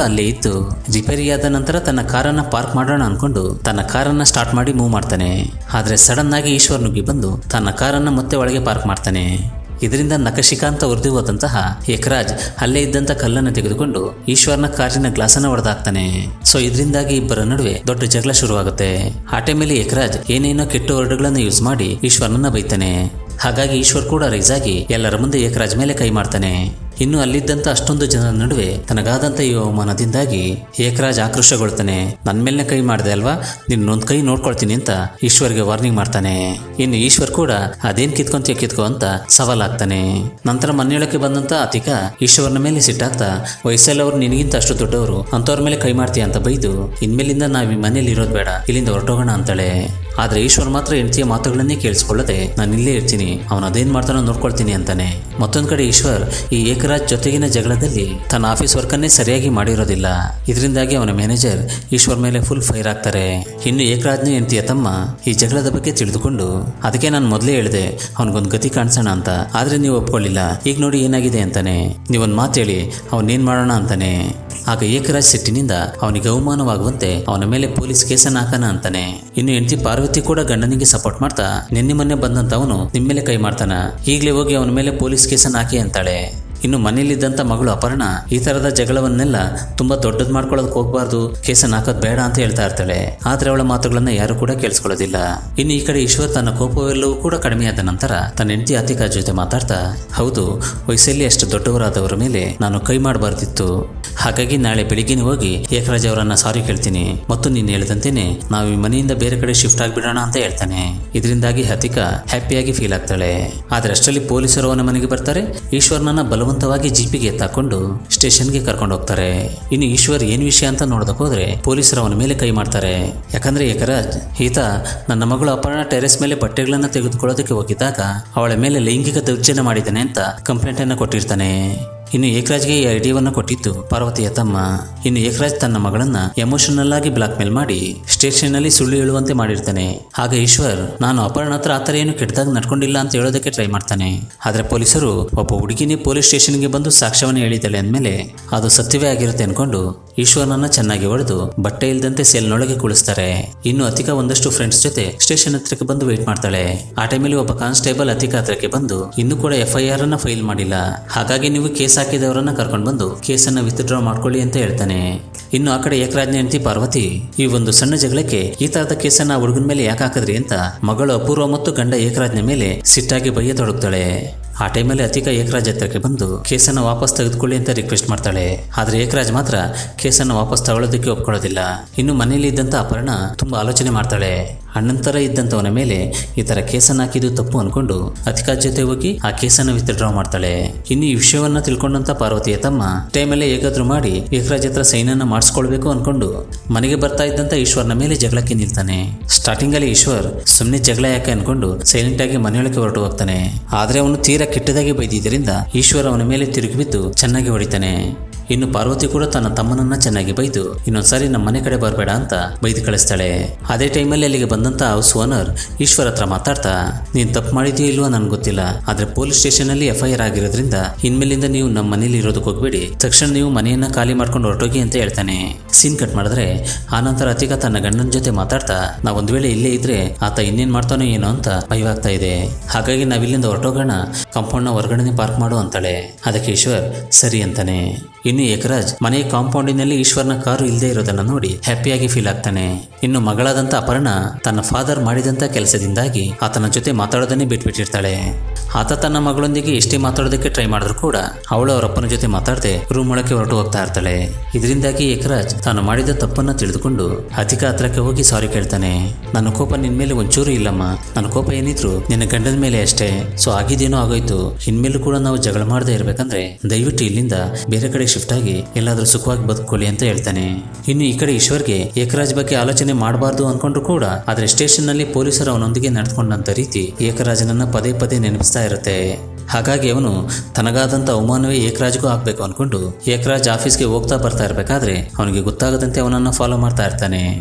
ಅಲ್ಲೇ ಇದ್ದು ರಿಪೇರಿಯಾದ ನಂತರ ತನ್ನ ಕಾರನ್ನ ಪಾರ್ಕ್ ಮಾಡೋಣ ಅನ್ಕೊಂಡು ತನ್ನ ಕಾರನ್ನ ಸ್ಟಾರ್ಟ್ ಮಾಡಿ ಮೂವ್ ಮಾಡ್ತಾನೆ ಆದ್ರೆ ಸಡನ್ ಆಗಿ ಈಶ್ವರ್ ನುಗ್ಗಿ ಬಂದು ತನ್ನ ಕಾರನ್ನ ಮತ್ತೆ ಒಳಗೆ ಪಾರ್ಕ್ ಮಾಡ್ತಾನೆ ಇದರಿಂದ ನಖಶಿಕಾಂತ ಉರಿದು ಹೋದಂತಹ ಯಕರಾಜ್ ಅಲ್ಲೇ ಇದ್ದಂತ ಕಲ್ಲನ್ನು ತೆಗೆದುಕೊಂಡು ಈಶ್ವರ್ನ ಕಾರಿನ ಗ್ಲಾಸನ್ನ ಹೊಡೆದಾಕ್ತಾನೆ ಸೊ ಇದರಿಂದಾಗಿ ಇಬ್ಬರ ನಡುವೆ ದೊಡ್ಡ ಜಗಳ ಶುರುವಾಗುತ್ತೆ ಆ ಟೈಮಲ್ಲಿ ಯಕರಾಜ್ ಏನೇನೋ ಕೆಟ್ಟ ವರ್ಡ್ಗಳನ್ನ ಯೂಸ್ ಮಾಡಿ ಈಶ್ವರ್ನನ್ನ ಬೈತಾನೆ ಹಾಗಾಗಿ ಈಶ್ವರ್ ಕೂಡ ರೈಸ್ ಆಗಿ ಎಲ್ಲರ ಮುಂದೆ ಏಕರಾಜ್ ಮೇಲೆ ಕೈ ಮಾಡ್ತಾನೆ ಇನ್ನು ಅಲ್ಲಿದ್ದಂತ ಅಷ್ಟೊಂದು ಜನರ ನಡುವೆ ತನಗಾದಂತ ಈ ಅವಮಾನದಿಂದಾಗಿ ಏಕರಾಜ್ ಆಕ್ರೋಶಗೊಳ್ತಾನೆ ನನ್ನ ಮೇಲ್ನೆ ಕೈ ಮಾಡಿದೆ ಅಲ್ವಾ ನಿನ್ನೊಂದ್ ಕೈ ನೋಡ್ಕೊಳ್ತೀನಿ ಅಂತ ಈಶ್ವರ್ಗೆ ವಾರ್ನಿಂಗ್ ಮಾಡ್ತಾನೆ ಇನ್ನು ಈಶ್ವರ್ ಕೂಡ ಅದೇನ್ ಕಿತ್ಕೊಂತೀಯ ಕಿತ್ಕೋ ಅಂತ ಸವಾಲಾಗ್ತಾನೆ ನಂತರ ಮನೆಯೊಳಕ್ಕೆ ಬಂದಂತ ಅತಿಕ ಈಶ್ವರ್ನ ಮೇಲೆ ಸಿಟ್ಟಾಗ್ತಾ ವಯಸ್ಸಲ್ಲವ್ರು ನಿನಗಿಂತ ಅಷ್ಟು ದೊಡ್ಡವರು ಅಂತವ್ರ ಮೇಲೆ ಕೈ ಮಾಡ್ತೀಯ ಅಂತ ಬೈದು ಇನ್ಮೇಲಿಂದ ನಾವ್ ಈ ಮನೇಲಿ ಇರೋದು ಬೇಡ ಇಲ್ಲಿಂದ ಹೊರಟೋಗೋಣ ಅಂತಾಳೆ ಆದ್ರೆ ಈಶ್ವರ್ ಮಾತ್ರ ಹೆಂಡತಿಯ ಮಾತುಗಳನ್ನೇ ಕೇಳಿಸ್ಕೊಳ್ಳದೆ ನಾನು ಇಲ್ಲೇ ಇರ್ತೀನಿ ಅವನು ಅದೇನ್ ಮಾಡ್ತಾನೋ ನೋಡ್ಕೊಳ್ತೀನಿ ಅಂತಾನೆ ಮತ್ತೊಂದ್ ಕಡೆ ಈಶ್ವರ್ ಈ ಏಕರಾಜ್ ಜೊತೆಗಿನ ಜಗಳದಲ್ಲಿ ತನ್ನ ಆಫೀಸ್ ವರ್ಕನ್ನೇ ಸರಿಯಾಗಿ ಮಾಡಿರೋದಿಲ್ಲ ಇದರಿಂದಾಗಿ ಅವನ ಮ್ಯಾನೇಜರ್ ಈಶ್ವರ್ ಮೇಲೆ ಫುಲ್ ಫೈರ್ ಆಗ್ತಾರೆ ಇನ್ನು ಏಕರಾಜ್ನ ಹೆಂಡತಿಯ ತಮ್ಮ ಈ ಜಗಳದ ಬಗ್ಗೆ ತಿಳಿದುಕೊಂಡು ಅದಕ್ಕೆ ನಾನು ಮೊದಲೇ ಹೇಳಿದೆ ಅವನಿಗೊಂದು ಗತಿ ಕಾಣಿಸೋಣ ಅಂತ ಆದ್ರೆ ನೀವು ಒಪ್ಕೊಳ್ಳಿಲ್ಲ ಈಗ ನೋಡಿ ಏನಾಗಿದೆ ಅಂತಾನೆ ನೀವೊಂದು ಮಾತು ಹೇಳಿ ಅವನೇನ್ ಮಾಡೋಣ ಅಂತಾನೆ ಆಗ ಏಕರಾಜ್ ಸಿಟ್ಟಿನಿಂದ ಅವನಿಗೆ ಅವಮಾನವಾಗುವಂತೆ ಅವನ ಮೇಲೆ ಪೊಲೀಸ್ ಕೇಸನ್ನ ಹಾಕನ ಅಂತಾನೆ ಇನ್ನು ಹೆಂಡತಿ ಪಾರ್ವತಿ ಕೂಡ ಗಂಡನಿಗೆ ಸಪೋರ್ಟ್ ಮಾಡ್ತಾ ನಿನ್ನೆ ಮೊನ್ನೆ ಬಂದಂತ ಅವನು ನಿಮ್ಮ ಮೇಲೆ ಕೈ ಮಾಡ್ತಾನ ಈಗಲೇ ಹೋಗಿ ಅವನ ಮೇಲೆ ಪೊಲೀಸ್ ಕೇಸನ್ನ ಹಾಕಿ ಅಂತಾಳೆ ಇನ್ನು ಮನೇಲಿದ್ದಂಥ ಮಗಳು ಅಪರ್ಣ ಈ ತರದ ಜಗಳವನ್ನೆಲ್ಲ ತುಂಬಾ ದೊಡ್ಡದ್ ಮಾಡ್ಕೊಳ್ಳೋದಕ್ಕೆ ಹೋಗ್ಬಾರ್ದು ಕೇಸನ್ನ ಹಾಕೋದ್ ಬೇಡ ಅಂತ ಹೇಳ್ತಾ ಇರ್ತಾಳೆ ಆದ್ರೆ ಅವಳ ಮಾತುಗಳನ್ನ ಯಾರು ಕೂಡ ಕೇಳಿಸ್ಕೊಳ್ಳೋದಿಲ್ಲ ಇನ್ನು ಈ ಕಡೆ ಈಶ್ವರ್ ತನ್ನ ಕೋಪವೆಲ್ಲವೂ ಕೂಡ ಕಡಿಮೆಯಾದ ನಂತರ ತನ್ನ ಹೆಂಡತಿ ಅತಿಕಾ ಜೊತೆ ಮಾತಾಡ್ತಾ ಹೌದು ವಯಸ್ಸಲ್ಲಿ ಅಷ್ಟು ದೊಡ್ಡವರಾದವರ ಮೇಲೆ ನಾನು ಕೈ ಮಾಡಬಾರ್ದಿತ್ತು ಹಾಗಾಗಿ ನಾಳೆ ಬೆಳಿಗ್ಗೆನೆ ಹೋಗಿ ಏಕರಾಜ್ ಅವರನ್ನ ಸಾರಿ ಕೇಳ್ತೀನಿ ಮತ್ತು ನೀನು ಹೇಳಿದಂತೆಯೇ ನಾವು ಈ ಮನೆಯಿಂದ ಬೇರೆ ಕಡೆ ಶಿಫ್ಟ್ ಆಗ್ಬಿಡೋಣ ಅಂತ ಹೇಳ್ತಾನೆ ಇದರಿಂದಾಗಿ ಹತಿಕಾ ಹ್ಯಾಪಿಯಾಗಿ ಫೀಲ್ ಆಗ್ತಾಳೆ ಆದ್ರೆ ಅಷ್ಟರಲ್ಲಿ ಪೊಲೀಸರು ಅವನ ಮನೆಗೆ ಬರ್ತಾರೆ ಈಶ್ವರ್ನನ್ನ ಬಲವಂತವಾಗಿ ಜೀಪಿಗೆ ಎತ್ತಾಕೊಂಡು ಸ್ಟೇಷನ್ಗೆ ಕರ್ಕೊಂಡು ಹೋಗ್ತಾರೆ ಇನ್ನು ಈಶ್ವರ್ ಏನ್ ವಿಷಯ ಅಂತ ನೋಡೋದಕ್ಕೆ ಹೋದ್ರೆ ಪೊಲೀಸರು ಅವನ ಮೇಲೆ ಕೈ ಮಾಡ್ತಾರೆ ಯಾಕಂದ್ರೆ ಏಕರಾಜ್ ಈತ ನನ್ನ ಮಗಳು ಅಪರ್ಣ ಟೆರೆಸ್ ಮೇಲೆ ಬಟ್ಟೆಗಳನ್ನ ತೆಗೆದುಕೊಳ್ಳೋದಕ್ಕೆ ಹೋಗಿದ್ದಾಗ ಅವಳ ಮೇಲೆ ಲೈಂಗಿಕ ದೌರ್ಜನ್ಯ ಮಾಡಿದ್ದಾನೆ ಅಂತ ಕಂಪ್ಲೇಂಟ್ ಅನ್ನ ಕೊಟ್ಟಿರ್ತಾನೆ ಇನ್ನು ಏಕರಾಜ್ಗೆ ಈ ಐಡಿಯಾವನ್ನ ಕೊಟ್ಟಿದ್ದು ಪಾರ್ವತಿಯ ತಮ್ಮ ಇನ್ನು ಏಕರಾಜ್ ತನ್ನ ಮಗಳನ್ನ ಎಮೋಷನಲ್ ಆಗಿ ಬ್ಲಾಕ್ ಮೇಲ್ ಮಾಡಿ ಸ್ಟೇಷನ್ ಅಲ್ಲಿ ಸುಳ್ಳು ಹೇಳುವಂತೆ ಮಾಡಿರ್ತಾನೆ ಆಗ ಈಶ್ವರ್ ನಾನು ಅಪರ್ಣ ಹತ್ರ ಆತರ ಏನು ಕೆಟ್ಟದಾಗ ನಡ್ಕೊಂಡಿಲ್ಲ ಅಂತ ಹೇಳೋದಕ್ಕೆ ಟ್ರೈ ಮಾಡ್ತಾನೆ ಆದ್ರೆ ಪೊಲೀಸರು ಒಬ್ಬ ಹುಡುಗಿನೇ ಪೊಲೀಸ್ ಸ್ಟೇಷನ್ಗೆ ಬಂದು ಸಾಕ್ಷ್ಯವನ್ನು ಹೇಳಿದ್ದಾಳೆ ಅಂದಮೇಲೆ ಅದು ಸತ್ಯವೇ ಆಗಿರುತ್ತೆ ಅನ್ಕೊಂಡು ಈಶ್ವರನನ್ನ ಚೆನ್ನಾಗಿ ಹೊಡೆದು ಬಟ್ಟೆ ಇಲ್ದಂತೆ ಸೆಲ್ನೊಳಗೆ ಕುಳಿಸ್ತಾರೆ ಇನ್ನು ಅತಿಕಾ ಒಂದಷ್ಟು ಫ್ರೆಂಡ್ಸ್ ಜೊತೆ ಸ್ಟೇಷನ್ ಹತ್ರಕ್ಕೆ ಬಂದು ವೇಟ್ ಮಾಡ್ತಾಳೆ ಆ ಟೈಮಲ್ಲಿ ಒಬ್ಬ ಕಾನ್ಸ್ಟೇಬಲ್ ಅತಿಕಾ ಹತ್ರಕ್ಕೆ ಬಂದು ಇನ್ನೂ ಕೂಡ ಎಫ್ ಐ ಆರ್ ಅನ್ನ ಫೈಲ್ ಮಾಡಿಲ್ಲ ಹಾಗಾಗಿ ನೀವು ಕೇಸ್ ಹಾಕಿದವರನ್ನ ಕರ್ಕೊಂಡು ಬಂದು ಕೇಸನ್ನ ವಿತ್ಡ್ರಾ ಮಾಡ್ಕೊಳ್ಳಿ ಅಂತ ಹೇಳ್ತಾನೆ ಇನ್ನು ಆ ಕಡೆ ಏಕರಾಜ್ನ ಹೆಂಡತಿ ಪಾರ್ವತಿ ಈ ಒಂದು ಸಣ್ಣ ಜಗಳಕ್ಕೆ ಈ ತರದ ಕೇಸನ್ನ ಆ ಹುಡುಗನ ಮೇಲೆ ಯಾಕೆ ಹಾಕಿದ್ರಿ ಅಂತ ಮಗಳು ಅಪೂರ್ವ ಮತ್ತು ಗಂಡ ಏಕರಾಜ್ನ ಮೇಲೆ ಸಿಟ್ಟಾಗಿ ಬೈಯತೊಡಗ್ತಾಳೆ ಆ ಟೈಮಲ್ಲಿ ಅತಿಕಾ ಏಕರಾಜ್ ಹತ್ರಕ್ಕೆ ಬಂದು ಕೇಸನ್ನು ವಾಪಸ್ ತೆಗೆದುಕೊಳ್ಳಿ ಅಂತ ರಿಕ್ವೆಸ್ಟ್ ಮಾಡ್ತಾಳೆ ಆದ್ರೆ ಏಕರಾಜ್ ಮಾತ್ರ ಕೇಸನ್ನು ವಾಪಸ್ ತಗೊಳ್ಳೋದಕ್ಕೆ ಒಪ್ಕೊಳ್ಳೋದಿಲ್ಲ ಇನ್ನು ಮನೆಯಲ್ಲಿ ಇದ್ದಂತ ಅಪರ್ಣ ತುಂಬಾ ಆಲೋಚನೆ ಮಾಡ್ತಾಳೆ ಅಣ್ಣನ ಥರ ಇದ್ದಂಥವನ ಮೇಲೆ ಈ ತರ ಕೇಸನ್ನು ಹಾಕಿದ್ದು ತಪ್ಪು ಅನ್ಕೊಂಡು ಅತಿಕಾ ಜೊತೆ ಹೋಗಿ ಆ ಕೇಸನ್ನು ವಿತ್ಡ್ರಾ ಮಾಡ್ತಾಳೆ ಇನ್ನು ಈ ವಿಷಯವನ್ನ ತಿಳ್ಕೊಂಡಂತ ಪಾರ್ವತಿಯ ತಮ್ಮ ಟೈಮಲ್ಲೇ ಹೇಗಾದ್ರೂ ಮಾಡಿ ಏಕರಾಜ್ ಹತ್ರ ಸೈನನ್ನ ಮಾಡಿಸ್ಕೊಳ್ಬೇಕು ಅನ್ಕೊಂಡು ಮನೆಗೆ ಬರ್ತಾ ಇದ್ದಂತ ಈಶ್ವರ್ನ ಮೇಲೆ ಜಗಳಕ್ಕೆ ನಿಲ್ತಾನೆ ಸ್ಟಾರ್ಟಿಂಗ್ ಅಲ್ಲಿ ಈಶ್ವರ್ ಸುಮ್ಮನೆ ಜಗಳ ಯಾಕೆ ಅನ್ಕೊಂಡು ಸೈಲೆಂಟ್ ಆಗಿ ಮನೆಯೊಳಗೆ ಹೊರಟು ಹೋಗ್ತಾನೆ ಆದ್ರೆ ಅವನು ತೀರಾ ಕೆಟ್ಟದಾಗಿ ಬೈದಿದ್ದರಿಂದ ಈಶ್ವರ್ ಅವನ ಮೇಲೆ ತಿರುಗಿ ಬಿದ್ದು ಚೆನ್ನಾಗಿ ಹೊಡಿತಾನೆ ಇನ್ನು ಪಾರ್ವತಿ ಕೂಡ ತನ್ನ ತಮ್ಮನನ್ನ ಚೆನ್ನಾಗಿ ಬೈದು ಇನ್ನೊಂದ್ಸಾರಿ ನಮ್ಮ ಮನೆ ಕಡೆ ಬರಬೇಡ ಅಂತ ಬೈದು ಕಳಿಸ್ತಾಳೆ ಅದೇ ಟೈಮಲ್ಲಿ ಅಲ್ಲಿಗೆ ಬಂದಂತ ಹೌಸ್ ಓನರ್ ಈಶ್ವರ್ ಹತ್ರ ಮಾತಾಡ್ತಾ ನೀನ್ ತಪ್ಪು ಮಾಡಿದ್ಯೋ ಇಲ್ವೋ ನನ್ಗೆ ಗೊತ್ತಿಲ್ಲ ಆದ್ರೆ ಪೊಲೀಸ್ ಸ್ಟೇಷನ್ ಅಲ್ಲಿ ಎಫ್ ಐ ಆರ್ ಆಗಿರೋದ್ರಿಂದ ಇನ್ಮೇಲಿಂದ ನೀವು ನಮ್ಮ ಮನೇಲಿ ಇರೋದಕ್ಕೆ ಹೋಗ್ಬೇಡಿ ತಕ್ಷಣ ನೀವು ಮನೆಯನ್ನ ಖಾಲಿ ಮಾಡ್ಕೊಂಡು ಹೊರಟೋಗಿ ಅಂತ ಹೇಳ್ತಾನೆ ಸೀನ್ ಕಟ್ ಮಾಡಿದ್ರೆ ಆನಂತರ ಅತಿಕಾ ತನ್ನ ಗಂಡನ ಜೊತೆ ಮಾತಾಡ್ತಾ ನಾವ್ ಒಂದ್ ವೇಳೆ ಇಲ್ಲೇ ಇದ್ರೆ ಆತ ಇನ್ನೇನ್ ಮಾಡ್ತಾನೋ ಏನೋ ಅಂತ ಭಯವಾಗ್ತಾ ಇದೆ ಹಾಗಾಗಿ ನಾವಿಲ್ಲಿಂದ ಹೊರಟೋಗೋಣ ಕಾಂಪೌಂಡ್ನ ಹೊರಗಡೆನೆ ಪಾರ್ಕ್ ಮಾಡು ಅಂತಾಳೆ ಅದಕ್ಕೆ ಈಶ್ವರ್ ಸರಿ ಅಂತಾನೆ ಇನ್ನು ಏಕರಾಜ್ ಮನೆಯ ಕಾಂಪೌಂಡಿನಲ್ಲಿ ಈಶ್ವರ್ನ ಕಾರು ಇಲ್ಲದೆ ಇರೋದನ್ನ ನೋಡಿ ಹ್ಯಾಪಿಯಾಗಿ ಫೀಲ್ ಆಗ್ತಾನೆ ಇನ್ನು ಮಗಳಾದಂತ ಅಪರ್ಣ ತನ್ನ ಫಾದರ್ ಮಾಡಿದಂತ ಕೆಲಸದಿಂದಾಗಿ ಆತನ ಜೊತೆ ಮಾತಾಡೋದನ್ನೇ ಬಿಟ್ಬಿಟ್ಟಿರ್ತಾಳೆ ಆತ ತನ್ನ ಮಗಳೊಂದಿಗೆ ಎಷ್ಟೇ ಮಾತಾಡೋದಕ್ಕೆ ಟ್ರೈ ಮಾಡಿದ್ರು ಕೂಡ ಅವಳು ಅವರ ಅಪ್ಪನ ಜೊತೆ ಮಾತಾಡದೆ ರೂಮ್ ಒಳಕ್ಕೆ ಹೊರಟು ಹೋಗ್ತಾ ಇರ್ತಾಳೆ ಇದರಿಂದಾಗಿ ಏಕರಾಜ್ ತಾನು ಮಾಡಿದ ತಪ್ಪನ್ನ ತಿಳಿದುಕೊಂಡು ಅಧಿಕ ಹತ್ರಕ್ಕೆ ಹೋಗಿ ಸಾರಿ ಕೇಳ್ತಾನೆ ನನ್ನ ಕೋಪ ನಿನ್ ಮೇಲೆ ಒಂಚೂರು ಇಲ್ಲಮ್ಮ ನನ್ನ ಕೋಪ ಏನಿದ್ರು ನಿನ್ನ ಗಂಡನ ಮೇಲೆ ಅಷ್ಟೇ ಸೊ ಆಗಿದ್ದೇನೋ ಆಗೋಯ್ತು ಇನ್ಮೇಲೂ ಕೂಡ ನಾವು ಜಗಳ ಮಾಡದೇ ಇರ್ಬೇಕಂದ್ರೆ ದಯವಿಟ್ಟು ಇಲ್ಲಿಂದ ಬೇರೆ ಕಡೆ ಶಿಫ್ಟ್ ಆಗಿ ಎಲ್ಲಾದ್ರೂ ಸುಖವಾಗಿ ಬದುಕೊಳ್ಳಿ ಅಂತ ಹೇಳ್ತಾನೆ ಇನ್ನು ಈ ಕಡೆ ಈಶ್ವರ್ಗೆ ಏಕರಾಜ್ ಬಗ್ಗೆ ಆಲೋಚನೆ ಮಾಡಬಾರ್ದು ಅನ್ಕೊಂಡ್ರು ಕೂಡ ಆದ್ರೆ ಸ್ಟೇಷನ್ ನಲ್ಲಿ ಪೊಲೀಸರು ಅವನೊಂದಿಗೆ ನಡೆದುಕೊಂಡಂತ ರೀತಿ ಏಕರಾಜನನ್ನ ಪದೇ ಪದೇ ನೆನಪಿಸ್ತಾ ಇರುತ್ತೆ ಹಾಗಾಗಿ ಅವನು ತನಗಾದಂಥ ಅವಮಾನವೇ ಏಕರಾಜ್ಗೂ ಆಗ್ಬೇಕು ಅನ್ಕೊಂಡು ಏಕರಾಜ್ ಆಫೀಸ್ಗೆ ಹೋಗ್ತಾ ಬರ್ತಾ ಇರಬೇಕಾದ್ರೆ ಅವನಿಗೆ ಗೊತ್ತಾಗದಂತೆ ಅವನನ್ನ ಫಾಲೋ ಮಾಡ್ತಾ ಇರ್ತಾನೆ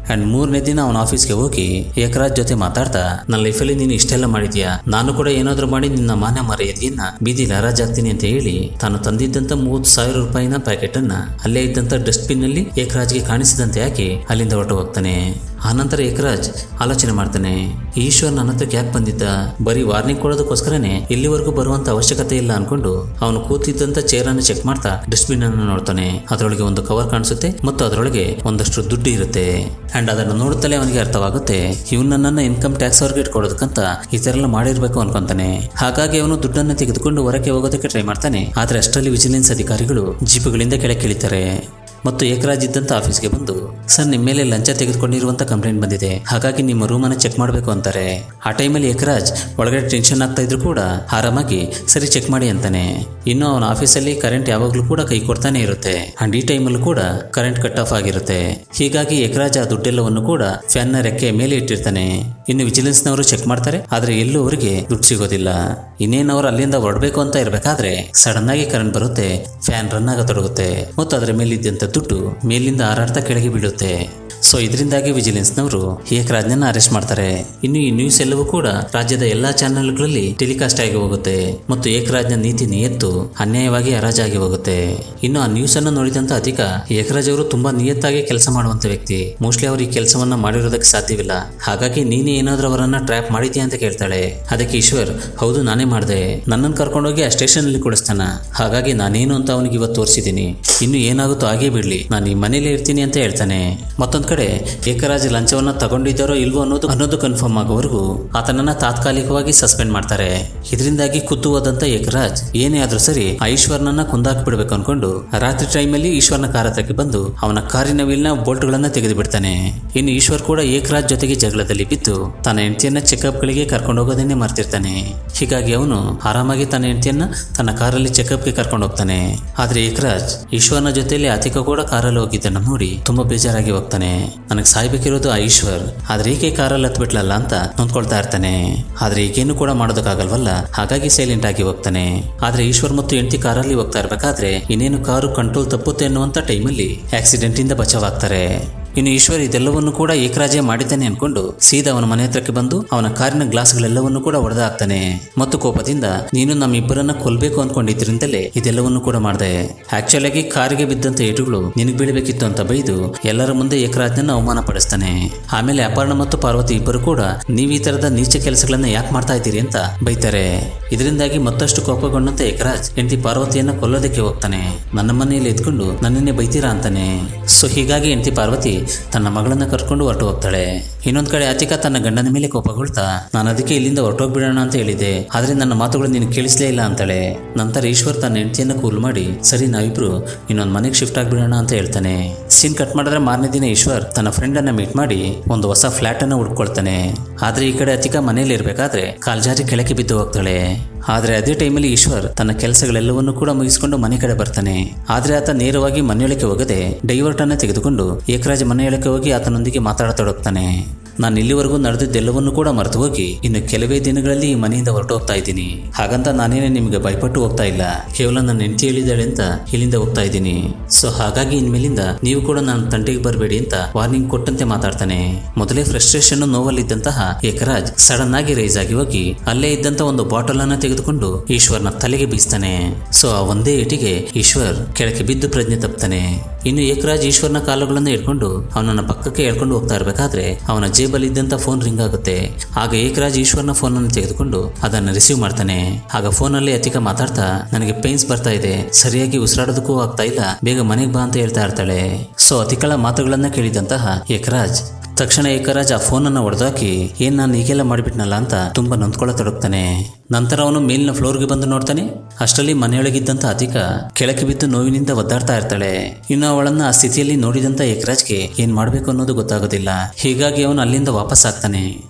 ಅಂಡ್ ಮೂರನೇ ದಿನ ಅವನ ಆಫೀಸ್ಗೆ ಹೋಗಿ ಏಕರಾಜ್ ಜೊತೆ ಮಾತಾಡ್ತಾ ನನ್ನ ಲೈಫಲ್ಲಿ ನೀನು ಇಷ್ಟೆಲ್ಲ ಮಾಡಿದ್ಯಾ ನಾನು ಕೂಡ ಏನಾದ್ರೂ ಮಾಡಿ ನಿನ್ನ ಮಾನ ಮರ್ಯಾದೆಯನ್ನ ಬೀದಿಲಿ ಹರಾಜಾಗ್ತೀನಿ ಅಂತ ಹೇಳಿ ತಾನು ತಂದಿದ್ದಂತ ಮೂವತ್ತು ಸಾವಿರ ರೂಪಾಯಿನ ಪ್ಯಾಕೆಟ್ ಅನ್ನ ಅಲ್ಲೇ ಇದ್ದಂತ ಡಸ್ಟ್ಬಿನ್ ನಲ್ಲಿ ಏಕರಾಜ್ಗೆ ಕಾಣಿಸಿದಂತೆ ಹಾಕಿ ಅಲ್ಲಿಂದ ಹೊರಟು ಹೋಗ್ತಾನೆ ಆನಂತರ ಏಕರಾಜ್ ಆಲೋಚನೆ ಮಾಡ್ತಾನೆ ಈಶ್ವರ್ ನನ್ನ ಹತ್ರಕ್ಕೆ ಯಾಕೆ ಬಂದಿದ್ದ ಬರೀ ವಾರ್ನಿಂಗ್ ಕೊಡೋದಕ್ಕೋಸ್ಕರನೇ ಇಲ್ಲಿವರೆಗೂ ಬರುವಂತ ಅವಶ್ಯಕತೆ ಇಲ್ಲ ಅನ್ಕೊಂಡು ಅವನು ಕೂತಿದ್ದಂತ ಚೇರ್ ಅನ್ನು ಚೆಕ್ ಮಾಡ್ತಾ ಡಸ್ಟ್ಬಿನ್ ಅನ್ನು ನೋಡ್ತಾನೆ ಅದರೊಳಗೆ ಒಂದು ಕವರ್ ಕಾಣಿಸುತ್ತೆ ಮತ್ತು ಅದರೊಳಗೆ ಒಂದಷ್ಟು ದುಡ್ಡು ಇರುತ್ತೆ ಅಂಡ್ ಅದನ್ನು ನೋಡುತ್ತಲೇ ಅವನಿಗೆ ಅರ್ಥವಾಗುತ್ತೆ ಇವನು ನನ್ನನ್ನು ಇನ್ಕಮ್ ಟ್ಯಾಕ್ಸ್ ಅವ್ರಿಗೆ ಇಟ್ಕೊಡೋದಕ್ಕಂತ ಈ ತರ ಎಲ್ಲ ಮಾಡಿರ್ಬೇಕು ಅನ್ಕೊಂತಾನೆ ಹಾಗಾಗಿ ಅವನು ದುಡ್ಡನ್ನು ತೆಗೆದುಕೊಂಡು ಹೊರಕ್ಕೆ ಹೋಗೋದಕ್ಕೆ ಟ್ರೈ ಮಾಡ್ತಾನೆ ಆದ್ರೆ ಅಷ್ಟರಲ್ಲಿ ವಿಜಿಲೆನ್ಸ್ ಅಧಿಕಾರಿಗಳು ಜೀಪುಗಳಿಂದ ಕೆಳಗೆ ಇಳಿತಾರೆ ಮತ್ತು ಏಕರಾಜ್ ಇದ್ದಂತ ಆಫೀಸ್ಗೆ ಬಂದು ಸರ್ ನಿಮ್ಮ ಮೇಲೆ ಲಂಚ ತೆಗೆದುಕೊಂಡಿರುವಂತ ಕಂಪ್ಲೇಂಟ್ ಬಂದಿದೆ ಹಾಗಾಗಿ ನಿಮ್ಮ ರೂಮನ್ನು ಚೆಕ್ ಮಾಡಬೇಕು ಅಂತಾರೆ ಆ ಟೈಮಲ್ಲಿ ಏಕರಾಜ್ ಒಳಗಡೆ ಟೆನ್ಷನ್ ಆಗ್ತಾ ಇದ್ರು ಕೂಡ ಆರಾಮಾಗಿ ಸರಿ ಚೆಕ್ ಮಾಡಿ ಅಂತಾನೆ ಇನ್ನು ಅವನ ಆಫೀಸಲ್ಲಿ ಕರೆಂಟ್ ಯಾವಾಗಲೂ ಕೂಡ ಕೈ ಕೊಡ್ತಾನೆ ಇರುತ್ತೆ ಅಂಡ್ ಈ ಟೈಮಲ್ಲೂ ಕೂಡ ಕರೆಂಟ್ ಕಟ್ ಆಫ್ ಆಗಿರುತ್ತೆ ಹೀಗಾಗಿ ಏಕರಾಜ್ ಆ ದುಡ್ಡೆಲ್ಲವನ್ನು ಕೂಡ ಫ್ಯಾನ್ನ ರೆಕ್ಕೆ ಮೇಲೆ ಇಟ್ಟಿರ್ತಾನೆ ಇನ್ನು ವಿಜಿಲೆನ್ಸ್ನವರು ಚೆಕ್ ಮಾಡ್ತಾರೆ ಆದ್ರೆ ಎಲ್ಲೂ ಅವರಿಗೆ ದುಡ್ಡು ಸಿಗೋದಿಲ್ಲ ಇನ್ನೇನು ಅವರು ಅಲ್ಲಿಂದ ಹೊರಡಬೇಕು ಅಂತ ಇರಬೇಕಾದ್ರೆ ಸಡನ್ ಆಗಿ ಕರೆಂಟ್ ಬರುತ್ತೆ ಫ್ಯಾನ್ ರನ್ ಆಗತೊಡಗುತ್ತೆ ಮತ್ತು ಅದರ ಮೇಲಿದ್ದಂತ ದುಡ್ಡು ಮೇಲಿಂದ ಹಾರಾಡ್ತಾ ಕೆಳಗೆ ಬೀಳುತ್ತೆ ಸೊ ಇದರಿಂದಾಗಿ ವಿಜಿಲೆನ್ಸ್ನವರು ಏಕರಾಜ್ನ ಅರೆಸ್ಟ್ ಮಾಡ್ತಾರೆ ಇನ್ನು ಈ ನ್ಯೂಸ್ ಎಲ್ಲವೂ ಕೂಡ ರಾಜ್ಯದ ಎಲ್ಲಾ ಚಾನೆಲ್ಗಳಲ್ಲಿ ಟೆಲಿಕಾಸ್ಟ್ ಆಗಿ ಹೋಗುತ್ತೆ ಮತ್ತು ಏಕರಾಜ್ನ ನೀತಿ ನಿಯತ್ತು ಅನ್ಯಾಯವಾಗಿ ಹರಾಜಾಗಿ ಹೋಗುತ್ತೆ ಇನ್ನು ಆ ನ್ಯೂಸ್ ಅನ್ನು ನೋಡಿದಂತ ಅಧಿಕ ಏಕರಾಜ್ ಅವರು ತುಂಬಾ ನಿಯತ್ತಾಗಿ ಕೆಲಸ ಮಾಡುವಂತ ವ್ಯಕ್ತಿ ಮೋಸ್ಟ್ಲಿ ಅವರು ಈ ಕೆಲಸವನ್ನ ಮಾಡಿರೋದಕ್ಕೆ ಸಾಧ್ಯವಿಲ್ಲ ಹಾಗಾಗಿ ನೀನೇ ಏನಾದ್ರೂ ಅವರನ್ನ ಟ್ರ್ಯಾಪ್ ಮಾಡಿದ್ಯಾ ಅಂತ ಕೇಳ್ತಾಳೆ ಅದಕ್ಕೆ ಈಶ್ವರ್ ಹೌದು ನಾನೇ ಮಾಡಿದೆ ನನ್ನನ್ನು ಕರ್ಕೊಂಡೋಗಿ ಆ ಸ್ಟೇಷನ್ ಅಲ್ಲಿ ಕೊಡಿಸ್ತಾನ ಹಾಗಾಗಿ ನಾನೇನು ಅಂತ ಅವನಿಗೆ ಇವತ್ತು ತೋರಿಸಿದ್ದೀನಿ ಇನ್ನು ಏನಾಗುತ್ತೋ ಹಾಗೇ ಬಿಡ್ಲಿ ನಾನು ಈ ಮನೇಲಿ ಇರ್ತೀನಿ ಅಂತ ಹೇಳ್ತಾನೆ ಮತ್ತೊಂದ್ ಕಡೆ ಏಕರಾಜ್ ಲಂಚವನ್ನ ತಗೊಂಡಿದ್ದಾರೋ ಇಲ್ವೋ ಅನ್ನೋದು ಅನ್ನೋದು ಕನ್ಫರ್ಮ್ ಆಗೋವರೆಗೂ ಆತನನ್ನ ತಾತ್ಕಾಲಿಕವಾಗಿ ಸಸ್ಪೆಂಡ್ ಮಾಡ್ತಾರೆ ಇದರಿಂದಾಗಿ ಕುದ್ದು ಹೋದಂತ ಏಕರಾಜ್ ಏನೇ ಆದ್ರೂ ಸರಿ ಆ ಈಶ್ವರ್ನನ್ನ ಕುಂದಾಕ್ ಬಿಡ್ಬೇಕು ಅನ್ಕೊಂಡು ರಾತ್ರಿ ಟೈಮಲ್ಲಿ ಈಶ್ವರ್ನ ಕಾರ್ ಹತ್ರಕ್ಕೆ ಬಂದು ಅವನ ಕಾರಿನ ವೀಲ್ನ ಬೋಲ್ಟ್ಗಳನ್ನ ತೆಗೆದು ಬಿಡ್ತಾನೆ ಇನ್ನು ಈಶ್ವರ್ ಕೂಡ ಏಕರಾಜ್ ಜೊತೆಗೆ ಜಗಳದಲ್ಲಿ ಬಿದ್ದು ತನ್ನ ಹೆಂಡತಿಯನ್ನ ಚೆಕಪ್ಗಳಿಗೆ ಕರ್ಕೊಂಡು ಹೋಗೋದನ್ನೇ ಮರ್ತಿರ್ತಾನೆ ಹೀಗಾಗಿ ಅವನು ಆರಾಮಾಗಿ ತನ್ನ ಹೆಂಡತಿಯನ್ನ ತನ್ನ ಕಾರಲ್ಲಿ ಚೆಕಪ್ಗೆ ಕರ್ಕೊಂಡು ಹೋಗ್ತಾನೆ ಆದ್ರೆ ಏಕರಾಜ್ ಈಶ್ವರ್ನ ಜೊತೆಯಲ್ಲಿ ಆತಿಕ ಕೂಡ ಕಾರಲ್ಲಿ ಹೋಗಿದ್ದನ್ನ ನೋಡಿ ತುಂಬಾ ಬೇಜಾರಾಗಿ ಹೋಗ್ತಾನೆ ನನಗೆ ಸಾಯ್ಬೇಕಿರೋದು ಆ ಈಶ್ವರ್ ಆದ್ರೆ ಈಕೆ ಕಾರಲ್ಲಿ ಹತ್ಬಿಟ್ಲಲ್ಲ ಅಂತ ನೊಂದ್ಕೊಳ್ತಾ ಇರ್ತಾನೆ ಆದ್ರೆ ಈಗೇನು ಕೂಡ ಮಾಡೋದಕ್ಕಾಗಲ್ವಲ್ಲ ಹಾಗಾಗಿ ಸೈಲೆಂಟ್ ಆಗಿ ಹೋಗ್ತಾನೆ ಆದ್ರೆ ಈಶ್ವರ್ ಮತ್ತು ಹೆಂಡತಿ ಕಾರಲ್ಲಿ ಹೋಗ್ತಾ ಇರ್ಬೇಕಾದ್ರೆ ಇನ್ನೇನು ಕಾರು ಕಂಟ್ರೋಲ್ ತಪ್ಪುತ್ತೆ ಅನ್ನುವಂತ ಟೈಮಲ್ಲಿ ಆಕ್ಸಿಡೆಂಟ್ ಇಂದ ಬಚಾವಾಗ್ತಾರೆ ಇನ್ನು ಈಶ್ವರ್ ಇದೆಲ್ಲವನ್ನು ಕೂಡ ಏಕರಾಜೆ ಮಾಡಿದ್ದಾನೆ ಅನ್ಕೊಂಡು ಸೀದಾ ಅವನ ಮನೆ ಹತ್ರಕ್ಕೆ ಬಂದು ಅವನ ಕಾರಿನ ಗ್ಲಾಸ್ಗಳೆಲ್ಲವನ್ನು ಕೂಡ ಒಡೆದು ಹಾಕ್ತಾನೆ ಮತ್ತು ಕೋಪದಿಂದ ನೀನು ನಮ್ಮಿಬ್ಬರನ್ನ ಕೊಲ್ಬೇಕು ಅನ್ಕೊಂಡಿದ್ರಿಂದಲೇ ಇದೆಲ್ಲವನ್ನು ಕೂಡ ಮಾಡಿದೆ ಆಕ್ಚುಲ್ ಆಗಿ ಕಾರಿಗೆ ಬಿದ್ದಂತ ಏಟುಗಳು ನಿನಗೆ ಬೀಳಬೇಕಿತ್ತು ಅಂತ ಬೈದು ಎಲ್ಲರ ಮುಂದೆ ಏಕರಾಜ್ನನ್ನ ಅವಮಾನ ಪಡಿಸ್ತಾನೆ ಆಮೇಲೆ ಅಪರ್ಣ ಮತ್ತು ಪಾರ್ವತಿ ಇಬ್ಬರು ಕೂಡ ನೀವು ಈ ತರದ ನೀಚ ಕೆಲಸಗಳನ್ನ ಯಾಕೆ ಮಾಡ್ತಾ ಇದ್ದೀರಿ ಅಂತ ಬೈತಾರೆ ಇದರಿಂದಾಗಿ ಮತ್ತಷ್ಟು ಕೋಪಗೊಂಡಂತ ಏಕರಾಜ್ ಹೆಂಡತಿ ಪಾರ್ವತಿಯನ್ನ ಕೊಲ್ಲೋದಕ್ಕೆ ಹೋಗ್ತಾನೆ ನನ್ನ ಮನೆಯಲ್ಲಿ ಎದ್ಕೊಂಡು ನನ್ನನ್ನೇ ಬೈತೀರಾ ಅಂತಾನೆ ಸೊ ಹೀಗಾಗಿ ಹೆಂಡತಿ ಪಾರ್ವತಿ ತನ್ನ ಮಗಳನ್ನ ಕರ್ಕೊಂಡು ಹೊರಟು ಹೋಗ್ತಾಳೆ ಇನ್ನೊಂದ್ ಕಡೆ ಆತಿಕಾ ತನ್ನ ಗಂಡನ ಮೇಲೆ ಕೋಪಗೊಳ್ತಾ ನಾನು ಅದಕ್ಕೆ ಇಲ್ಲಿಂದ ಹೊರಟೋಗ್ಬಿಡೋಣ ಅಂತ ಹೇಳಿದೆ ಆದ್ರೆ ನನ್ನ ಮಾತುಗಳು ನೀನು ಕೇಳಿಸ್ಲೇ ಇಲ್ಲ ಅಂತಾಳೆ ನಂತರ ಈಶ್ವರ್ ತನ್ನ ಹೆಂಡತಿಯನ್ನ ಕೂಲ್ ಮಾಡಿ ಸರಿ ನಾವಿಬ್ರು ಇನ್ನೊಂದ್ ಮನೆಗೆ ಶಿಫ್ಟ್ ಆಗ್ಬಿಡೋಣ ಅಂತ ಹೇಳ್ತಾನೆ ಸೀನ್ ಕಟ್ ಮಾಡಿದ್ರೆ ಮಾರನೇ ದಿನ ಈಶ್ವರ್ ತನ್ನ ಫ್ರೆಂಡ್ ಅನ್ನ ಮೀಟ್ ಮಾಡಿ ಒಂದು ಹೊಸ ಫ್ಲಾಟ್ ಅನ್ನ ಹುಡ್ಕೊಳ್ತಾನೆ ಆದ್ರೆ ಈ ಕಡೆ ಅತಿಕಾ ಮನೇಲಿ ಇರ್ಬೇಕಾದ್ರೆ ಕಾಲ್ಜಾರಿ ಕೆಳಕ್ಕೆ ಬಿದ್ದು ಹೋಗ್ತಾಳೆ ಆದ್ರೆ ಅದೇ ಟೈಮಲ್ಲಿ ಈಶ್ವರ್ ತನ್ನ ಕೆಲಸಗಳೆಲ್ಲವನ್ನೂ ಕೂಡ ಮುಗಿಸ್ಕೊಂಡು ಮನೆ ಕಡೆ ಬರ್ತಾನೆ ಆದ್ರೆ ಆತ ನೇರವಾಗಿ ಮನೆಯೊಳಕ್ಕೆ ಹೋಗದೆ ಡೈವರ್ಟ್ ಅನ್ನ ತೆಗೆದುಕೊಂಡು ಏಕರಾಜ್ ಮನೆಯೊಳಕ್ಕೆ ಹೋಗಿ ಆತನೊಂದಿಗೆ ಮಾತಾಡತೊಡಗ್ತಾನೆ ನಾನು ಇಲ್ಲಿವರೆಗೂ ನಡೆದಿದ್ದೆಲ್ಲವನ್ನೂ ಕೂಡ ಮರೆತು ಹೋಗಿ ಇನ್ನು ಕೆಲವೇ ದಿನಗಳಲ್ಲಿ ಈ ಮನೆಯಿಂದ ಹೊರಟು ಹೋಗ್ತಾ ಇದ್ದೀನಿ ಹಾಗಂತ ನಾನೇನೇ ನಿಮಗೆ ಭಯಪಟ್ಟು ಹೋಗ್ತಾ ಇಲ್ಲ ಕೇವಲ ನನ್ನ ಹೆಂಡತಿ ಹೇಳಿದ್ದಾಳೆ ಅಂತ ಇಲ್ಲಿಂದ ಹೋಗ್ತಾ ಇದ್ದೀನಿ ಸೊ ಹಾಗಾಗಿ ಇನ್ಮೇಲಿಂದ ನೀವು ಕೂಡ ನನ್ನ ತಂಟೆಗೆ ಬರಬೇಡಿ ಅಂತ ವಾರ್ನಿಂಗ್ ಕೊಟ್ಟಂತೆ ಮಾತಾಡ್ತಾನೆ ಮೊದಲೇ ಫ್ರಸ್ಟ್ರೇಷನ್ ನೋವಲ್ಲಿದ್ದಂತಹ ಏಕರಾಜ್ ಸಡನ್ ಆಗಿ ರೈಸ್ ಆಗಿ ಹೋಗಿ ಅಲ್ಲೇ ಇದ್ದಂತ ಒಂದು ಬಾಟಲ್ ಅನ್ನ ತೆಗೆದುಕೊಂಡು ಈಶ್ವರ್ನ ತಲೆಗೆ ಬೀಸ್ತಾನೆ ಸೊ ಆ ಒಂದೇ ಏಟಿಗೆ ಈಶ್ವರ್ ಕೆಳಕ್ಕೆ ಬಿದ್ದು ಪ್ರಜ್ಞೆ ತಪ್ತಾನೆ ಇನ್ನು ಏಕರಾಜ್ ಈಶ್ವರ್ನ ಕಾಲುಗಳನ್ನ ಹಿಡ್ಕೊಂಡು ಅವನನ್ನ ಪಕ್ಕಕ್ಕೆ ಎಳ್ಕೊಂಡು ಹೋಗ್ತಾ ಇರ್ಬೇಕಾದ್ರೆ ಅವನ ಜೇಬಲ್ಲಿ ಇದ್ದಂತ ಫೋನ್ ರಿಂಗ್ ಆಗುತ್ತೆ ಆಗ ಏಕರಾಜ್ ಈಶ್ವರ್ನ ಫೋನ್ ಅನ್ನು ತೆಗೆದುಕೊಂಡು ಅದನ್ನ ರಿಸೀವ್ ಮಾಡ್ತಾನೆ ಆಗ ಫೋನಲ್ಲಿ ಅತಿಕ ಮಾತಾಡ್ತಾ ನನಗೆ ಪೇನ್ಸ್ ಬರ್ತಾ ಇದೆ ಸರಿಯಾಗಿ ಉಸಿರಾಡೋದಕ್ಕೂ ಆಗ್ತಾ ಇಲ್ಲ ಬೇಗ ಮನೆಗೆ ಬಾ ಅಂತ ಹೇಳ್ತಾ ಇರ್ತಾಳೆ ಸೊ ಅತಿಕಳ ಮಾತುಗಳನ್ನ ಕೇಳಿದಂತಹ ಏಕರಾಜ್ ತಕ್ಷಣ ಏಕರಾಜ್ ಆ ಫೋನನ್ನು ಹೊಡೆದಾಕಿ ಏನ್ ನಾನು ಹೀಗೆಲ್ಲ ಮಾಡಿಬಿಟ್ನಲ್ಲ ಅಂತ ತುಂಬಾ ನೊಂದ್ಕೊಳ್ಳತೊಡಗ್ತಾನೆ ನಂತರ ಅವನು ಮೇಲಿನ ಫ್ಲೋರ್ಗೆ ಬಂದು ನೋಡ್ತಾನೆ ಅಷ್ಟರಲ್ಲಿ ಮನೆಯೊಳಗಿದ್ದಂತ ಅತಿಕ ಕೆಳಕ್ಕೆ ಬಿದ್ದು ನೋವಿನಿಂದ ಒದ್ದಾಡ್ತಾ ಇರ್ತಾಳೆ ಇನ್ನು ಅವಳನ್ನ ಆ ಸ್ಥಿತಿಯಲ್ಲಿ ನೋಡಿದಂತ ಏಕರಾಜ್ಗೆ ಏನ್ ಮಾಡ್ಬೇಕು ಅನ್ನೋದು ಗೊತ್ತಾಗೋದಿಲ್ಲ ಹೀಗಾಗಿ ಅವನು ಅಲ್ಲಿಂದ ವಾಪಸ್ ಆಗ್ತಾನೆ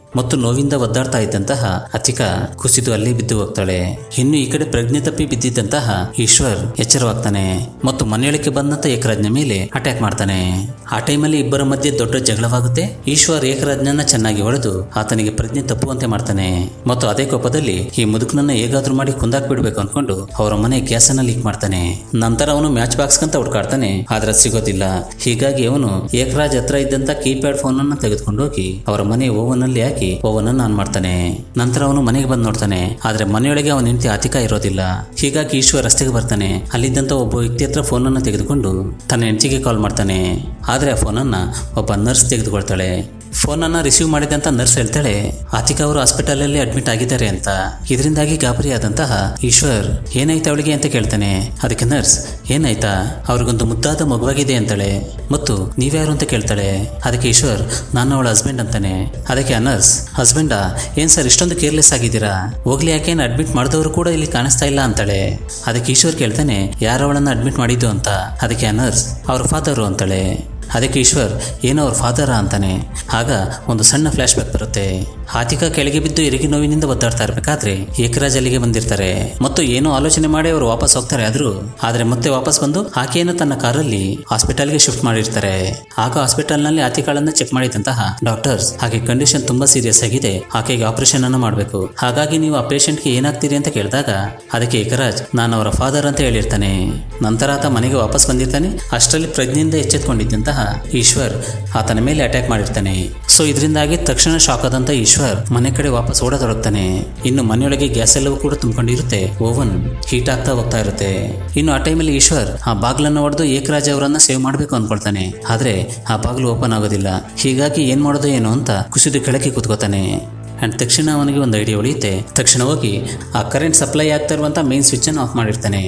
ಮತ್ತು ನೋವಿಂದ ಒದ್ದಾಡ್ತಾ ಇದ್ದಂತಹ ಅತಿಕಾ ಕುಸಿದು ಅಲ್ಲೇ ಬಿದ್ದು ಹೋಗ್ತಾಳೆ ಇನ್ನು ಈ ಕಡೆ ಪ್ರಜ್ಞೆ ತಪ್ಪಿ ಬಿದ್ದಿದ್ದಂತಹ ಈಶ್ವರ್ ಎಚ್ಚರವಾಗ್ತಾನೆ ಮತ್ತು ಮನೆಯೊಳಕ್ಕೆ ಬಂದಂತ ಏಕರಾಜ್ನ ಮೇಲೆ ಅಟ್ಯಾಕ್ ಮಾಡ್ತಾನೆ ಆ ಟೈಮಲ್ಲಿ ಇಬ್ಬರ ಮಧ್ಯೆ ದೊಡ್ಡ ಜಗಳವಾಗುತ್ತೆ ಈಶ್ವರ್ ಏಕರಾಜ್ಞನ ಚೆನ್ನಾಗಿ ಹೊಡೆದು ಆತನಿಗೆ ಪ್ರಜ್ಞೆ ತಪ್ಪುವಂತೆ ಮಾಡ್ತಾನೆ ಮತ್ತು ಅದೇ ಕೋಪದಲ್ಲಿ ಈ ಮುದುಕನನ್ನ ಹೇಗಾದ್ರೂ ಮಾಡಿ ಕುಂದಾಕ್ ಬಿಡ್ಬೇಕು ಅನ್ಕೊಂಡು ಅವರ ಮನೆ ಗ್ಯಾಸ್ ಅನ್ನ ಲೀಕ್ ಮಾಡ್ತಾನೆ ನಂತರ ಅವನು ಮ್ಯಾಚ್ ಬಾಕ್ಸ್ ಅಂತ ಹುಡ್ಕಾಡ್ತಾನೆ ಆದ್ರೆ ಅದ್ ಸಿಗೋದಿಲ್ಲ ಹೀಗಾಗಿ ಅವನು ಏಕರಾಜ್ ಹತ್ರ ಇದ್ದಂತ ಕೀಪ್ಯಾಡ್ ಫೋನ್ ಅನ್ನ ತೆಗೆದುಕೊಂಡು ಹೋಗಿ ಅವರ ಮನೆ ಓವನ್ ಅಲ್ಲಿ ಹಾಕಿ ಓವನ್ ಅನ್ನ ಆನ್ ಮಾಡ್ತಾನೆ ನಂತರ ಅವನು ಮನೆಗೆ ಬಂದು ನೋಡ್ತಾನೆ ಆದ್ರೆ ಮನೆಯೊಳಗೆ ಅವನ ಹೆಂಡತಿ ಅತಿಕಾ ಇರೋದಿಲ್ಲ ಹೀಗಾಗಿ ಈಶ್ವರ್ ರಸ್ತೆಗೆ ಬರ್ತಾನೆ ಅಲ್ಲಿದ್ದಂತ ಒಬ್ಬ ವ್ಯಕ್ತಿ ಹತ್ರ ಫೋನ್ ಅನ್ನ ತೆಗೆದುಕೊಂಡು ತನ್ನ ಹೆಂಡತಿಗೆ ಕಾಲ್ ಮಾಡ್ತಾನೆ ಆದ್ರೆ ಆ ಫೋನ್ ಅನ್ನ ಒಬ್ಬ ನರ್ಸ್ ತೆಗೆದುಕೊಳ್ತಾಳೆ ಫೋನ್ ಅನ್ನ ರಿಸೀವ್ ಮಾಡಿದಂತ ನರ್ಸ್ ಹೇಳ್ತಾಳೆ ಆತಿಕಾ ಅವರು ಹಾಸ್ಪಿಟಲ್ ಅಲ್ಲಿ ಅಡ್ಮಿಟ್ ಆಗಿದ್ದಾರೆ ಅಂತ ಇದರಿಂದಾಗಿ ಗಾಬರಿ ಆದಂತಹ ಈಶ್ವರ್ ಏನಾಯ್ತು ಅವಳಿಗೆ ಅಂತ ಕೇಳ್ತಾನೆ ಅದಕ್ಕೆ ನರ್ಸ್ ಏನಾಯ್ತಾ ಅವ್ರಿಗೊಂದು ಮುದ್ದಾದ ಮಗುವಾಗಿದೆ ಅಂತಾಳೆ ಮತ್ತು ನೀವ್ಯಾರು ಅಂತ ಕೇಳ್ತಾಳೆ ಅದಕ್ಕೆ ಈಶ್ವರ್ ನಾನು ಅವಳ ಹಸ್ಬೆಂಡ್ ಅಂತಾನೆ ಅದಕ್ಕೆ ಆ ನರ್ಸ್ ಹಸ್ಬೆಂಡಾ ಏನ್ ಸರ್ ಇಷ್ಟೊಂದು ಕೇರ್ಲೆಸ್ ಆಗಿದ್ದೀರಾ ಹೋಗ್ಲಿ ಯಾಕೇನು ಅಡ್ಮಿಟ್ ಮಾಡಿದವರು ಕೂಡ ಇಲ್ಲಿ ಕಾಣಿಸ್ತಾ ಇಲ್ಲ ಅಂತಾಳೆ ಅದಕ್ಕೆ ಈಶ್ವರ್ ಕೇಳ್ತಾನೆ ಯಾರು ಅವಳನ್ನ ಅಡ್ಮಿಟ್ ಮಾಡಿದ್ದು ಅಂತ ಅದಕ್ಕೆ ಆ ನರ್ಸ್ ಅವ್ರ ಫಾದರು ಅಂತಾಳೆ ಅದಕ್ಕೆ ಈಶ್ವರ್ ಏನೋ ಅವ್ರ ಫಾದರ ಅಂತಾನೆ ಆಗ ಒಂದು ಸಣ್ಣ ಫ್ಲಾಶ್ ಬ್ಯಾಕ್ ಬರುತ್ತೆ ಆತಿಕಾ ಕೆಳಗೆ ಬಿದ್ದು ಎರಿಗೆ ನೋವಿನಿಂದ ಒದ್ದಾಡ್ತಾ ಇರಬೇಕಾದ್ರೆ ಏಕರಾಜ್ ಅಲ್ಲಿಗೆ ಬಂದಿರ್ತಾರೆ ಮತ್ತು ಏನೋ ಆಲೋಚನೆ ಮಾಡಿ ಅವರು ವಾಪಸ್ ಹೋಗ್ತಾರೆ ಆದ್ರೂ ಆದ್ರೆ ಮತ್ತೆ ವಾಪಸ್ ಬಂದು ಆಕೆಯನ್ನು ತನ್ನ ಕಾರಲ್ಲಿ ಹಾಸ್ಪಿಟಲ್ಗೆ ಶಿಫ್ಟ್ ಮಾಡಿರ್ತಾರೆ ಆಗ ಹಾಸ್ಪಿಟಲ್ನಲ್ಲಿ ಆತಿಕಾಳನ್ನ ಚೆಕ್ ಮಾಡಿದಂತಹ ಡಾಕ್ಟರ್ಸ್ ಆಕೆ ಕಂಡೀಷನ್ ತುಂಬಾ ಸೀರಿಯಸ್ ಆಗಿದೆ ಆಕೆಗೆ ಆಪರೇಷನ್ ಅನ್ನು ಮಾಡಬೇಕು ಹಾಗಾಗಿ ನೀವು ಆ ಪೇಷಂಟ್ಗೆ ಏನಾಗ್ತೀರಿ ಅಂತ ಕೇಳಿದಾಗ ಅದಕ್ಕೆ ಏಕರಾಜ್ ನಾನು ಅವರ ಫಾದರ್ ಅಂತ ಹೇಳಿರ್ತಾನೆ ನಂತರ ಆತ ಮನೆಗೆ ವಾಪಸ್ ಬಂದಿರ್ತಾನೆ ಅಷ್ಟರಲ್ಲಿ ಪ್ರಜ್ಞೆಯಿಂದ ಎಚ್ಚೆತ್ಕೊಂಡಿದ್ದಂತಹ ಈಶ್ವರ್ ಆತನ ಮೇಲೆ ಅಟ್ಯಾಕ್ ಮಾಡಿರ್ತಾನೆ ಸೊ ಇದರಿಂದಾಗಿ ತಕ್ಷಣ ಶಾಕ್ ಆದಂತ ಈಶ್ವರ್ ಮನೆ ಕಡೆ ವಾಪಸ್ ಓಡತೊಡಗ್ತಾನೆ ಇನ್ನು ಮನೆಯೊಳಗೆ ಗ್ಯಾಸ್ ಎಲ್ಲವೂ ಕೂಡ ತುಂಬಿಕೊಂಡಿರುತ್ತೆ ಓವನ್ ಹೀಟ್ ಆಗ್ತಾ ಹೋಗ್ತಾ ಇರುತ್ತೆ ಇನ್ನು ಆ ಟೈಮಲ್ಲಿ ಈಶ್ವರ್ ಆ ಬಾಗ್ಲನ್ನ ಹೊಡೆದು ಏಕರಾಜ್ ಅವರನ್ನ ಸೇವ್ ಮಾಡಬೇಕು ಅನ್ಕೊಳ್ತಾನೆ ಆದ್ರೆ ಆ ಬಾಗ್ಲು ಓಪನ್ ಆಗೋದಿಲ್ಲ ಹೀಗಾಗಿ ಏನ್ ಮಾಡೋದು ಏನೋ ಅಂತ ಕುಸಿದು ಕೆಳಕ್ಕೆ ಕೂತ್ಕೋತಾನೆ ಅಂಡ್ ತಕ್ಷಣ ಅವನಿಗೆ ಒಂದು ಐಡಿಯಾ ಉಳಿಯುತ್ತೆ ತಕ್ಷಣ ಹೋಗಿ ಆ ಕರೆಂಟ್ ಸಪ್ಲೈ ಆಗ್ತಾ ಇರುವಂತ ಮೇನ್ ಸ್ವಿಚ್ ಅನ್ನು ಆಫ್ ಮಾಡಿರ್ತಾನೆ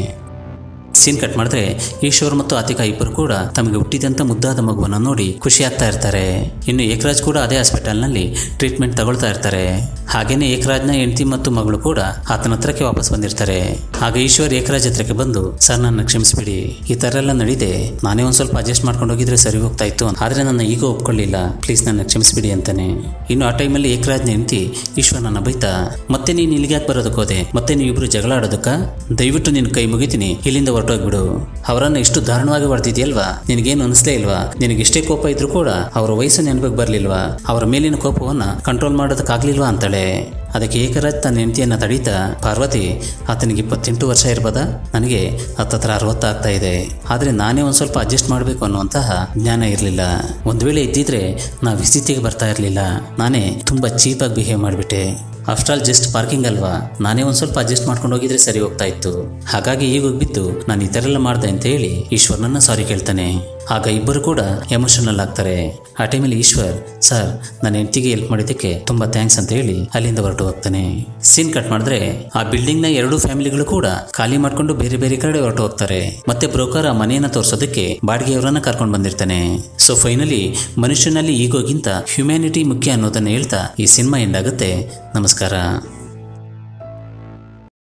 ಸೀನ್ ಕಟ್ ಮಾಡಿದ್ರೆ ಈಶ್ವರ್ ಮತ್ತು ಆತಿಕಾ ಇಬ್ಬರು ಕೂಡ ತಮಗೆ ಹುಟ್ಟಿದಂತ ಮುದ್ದಾದ ಮಗುವನ್ನು ನೋಡಿ ಖುಷಿ ಆಗ್ತಾ ಇರ್ತಾರೆ ಇನ್ನು ಏಕರಾಜ್ ಕೂಡ ಅದೇ ಹಾಸ್ಪಿಟಲ್ನಲ್ಲಿ ಟ್ರೀಟ್ಮೆಂಟ್ ತಗೊಳ್ತಾ ಇರ್ತಾರೆ ಹಾಗೇನೆ ಏಕರಾಜ್ನ ಹೆಂಡತಿ ಮತ್ತು ಮಗಳು ಕೂಡ ಆತನ ಹತ್ರಕ್ಕೆ ವಾಪಸ್ ಬಂದಿರ್ತಾರೆ ಆಗ ಈಶ್ವರ್ ಏಕರಾಜ್ ಹತ್ರಕ್ಕೆ ಬಂದು ಸರ್ ನನ್ನ ಕ್ಷಮಿಸ್ಬಿಡಿ ಈ ತರ ಎಲ್ಲ ನಡೀದೆ ನಾನೇ ಒಂದ್ ಸ್ವಲ್ಪ ಅಡ್ಜಸ್ಟ್ ಮಾಡ್ಕೊಂಡು ಹೋಗಿದ್ರೆ ಸರಿ ಹೋಗ್ತಾ ಇತ್ತು ಆದ್ರೆ ನನ್ನ ಈಗ ಒಪ್ಕೊಳ್ಳಿಲ್ಲ ಪ್ಲೀಸ್ ನನ್ನ ಕ್ಷಮಿಸ್ಬಿಡಿ ಅಂತಾನೆ ಇನ್ನು ಆ ಟೈಮಲ್ಲಿ ಏಕರಾಜ್ನ ಹೆಂಡತಿ ಈಶ್ವರ್ ನನ್ನ ಬೈತಾ ಮತ್ತೆ ನೀನು ಇಲ್ಲಿಗೆ ಯಾಕೆ ಬರೋದಕ್ಕೆ ಹೋದೆ ಮತ್ತೆ ನೀವಿಬ್ರು ಜಗಳ ಆಡೋದಕ್ಕ ದಯವಿಟ್ಟು ನಿನ್ನ ಕೈ ಮುಗಿತೀನಿ ಇಲ್ಲಿಂದ ಹೊರಟೋಗ್ಬಿಡು ಅವರನ್ನ ಇಷ್ಟು ದಾರುಣವಾಗಿ ಹೊಡೆದಿದ್ಯಲ್ವಾ ನಿನಗೇನು ಅನಿಸ್ಲೇ ಇಲ್ವಾ ನಿನಗೆ ಎಷ್ಟೇ ಕೋಪ ಇದ್ರೂ ಕೂಡ ಅವರ ವಯಸ್ಸು ನೆನಪಿಗೆ ಬರ್ಲಿಲ್ವಾ ಅವರ ಮೇಲಿನ ಕೋಪವನ್ನ ಕಂಟ್ರೋಲ್ ಮಾಡೋದಕ್ಕಾಗ್ಲಿಲ್ವಾ ಅಂತಾಳೆ ಅದಕ್ಕೆ ಏಕರಾಜ್ ತನ್ನ ಹೆಂಡತಿಯನ್ನ ತಡೀತಾ ಪಾರ್ವತಿ ಆತನಿಗೆ ಇಪ್ಪತ್ತೆಂಟು ವರ್ಷ ಇರ್ಬೋದಾ ನನಗೆ ಹತ್ತತ್ರ ಅರವತ್ತು ಆಗ್ತಾ ಇದೆ ಆದ್ರೆ ನಾನೇ ಒಂದ್ ಸ್ವಲ್ಪ ಅಡ್ಜಸ್ಟ್ ಮಾಡಬೇಕು ಅನ್ನುವಂತಹ ಜ್ಞಾನ ಇರಲಿಲ್ಲ ಒಂದ್ ವೇಳೆ ಇದ್ದಿದ್ರೆ ನಾ ವಿಸಿತಿಗೆ ಬರ್ತಾ ಇರಲಿಲ್ಲ ನಾನೇ ತುಂಬಾ ಚೀಪಾಗಿ ಬಿಹೇವ್ ಮಾಡಿಬಿಟ್ಟೆ ಆಫ್ಟರ್ ಆಲ್ ಜಸ್ಟ್ ಪಾರ್ಕಿಂಗ್ ಅಲ್ವಾ ನಾನೇ ಒಂದ್ ಸ್ವಲ್ಪ ಅಡ್ಜಸ್ಟ್ ಮಾಡ್ಕೊಂಡು ಹೋಗಿದ್ರೆ ಸರಿ ಹೋಗ್ತಾ ಇತ್ತು ಹಾಗಾಗಿ ಈಗ ಹೋಗ್ಬಿದ್ದು ನಾನು ಈ ಥರ ಎಲ್ಲ ಮಾಡ್ದೆ ಅಂತ ಹೇಳಿ ಈಶ್ವರ್ನನ್ನ ಸಾರಿ ಕೇಳ್ತಾನೆ ಆಗ ಇಬ್ಬರು ಕೂಡ ಎಮೋಷನಲ್ ಆಗ್ತಾರೆ ಆ ಟೈಮಲ್ಲಿ ಈಶ್ವರ್ ಸರ್ ನನ್ನ ಹೆಂಡತಿಗೆ ಹೆಲ್ಪ್ ಮಾಡಿದ್ದಕ್ಕೆ ತುಂಬಾ ಥ್ಯಾಂಕ್ಸ್ ಅಂತ ಹೇಳಿ ಅಲ್ಲಿಂದ ಹೊರಟು ಹೋಗ್ತಾನೆ ಸೀನ್ ಕಟ್ ಮಾಡಿದ್ರೆ ಆ ಬಿಲ್ಡಿಂಗ್ ನ ಎರಡು ಫ್ಯಾಮಿಲಿಗಳು ಕೂಡ ಖಾಲಿ ಮಾಡ್ಕೊಂಡು ಬೇರೆ ಬೇರೆ ಕಡೆ ಹೊರಟು ಹೋಗ್ತಾರೆ ಮತ್ತೆ ಬ್ರೋಕರ್ ಆ ಮನೆಯನ್ನ ತೋರಿಸೋದಕ್ಕೆ ಬಾಡಿಗೆಯವರನ್ನ ಕರ್ಕೊಂಡು ಬಂದಿರ್ತಾನೆ ಸೊ ಫೈನಲಿ ಮನುಷ್ಯನಲ್ಲಿ ಈಗೋಗಿಂತ ಹ್ಯುಮ್ಯಾನಿಟಿ ಮುಖ್ಯ ಅನ್ನೋದನ್ನ ಹೇಳ್ತಾ ಈ ಸಿನಿಮಾ ಎಂಡ್ ಆಗುತ್ತೆ ನಮಸ್ಕಾರ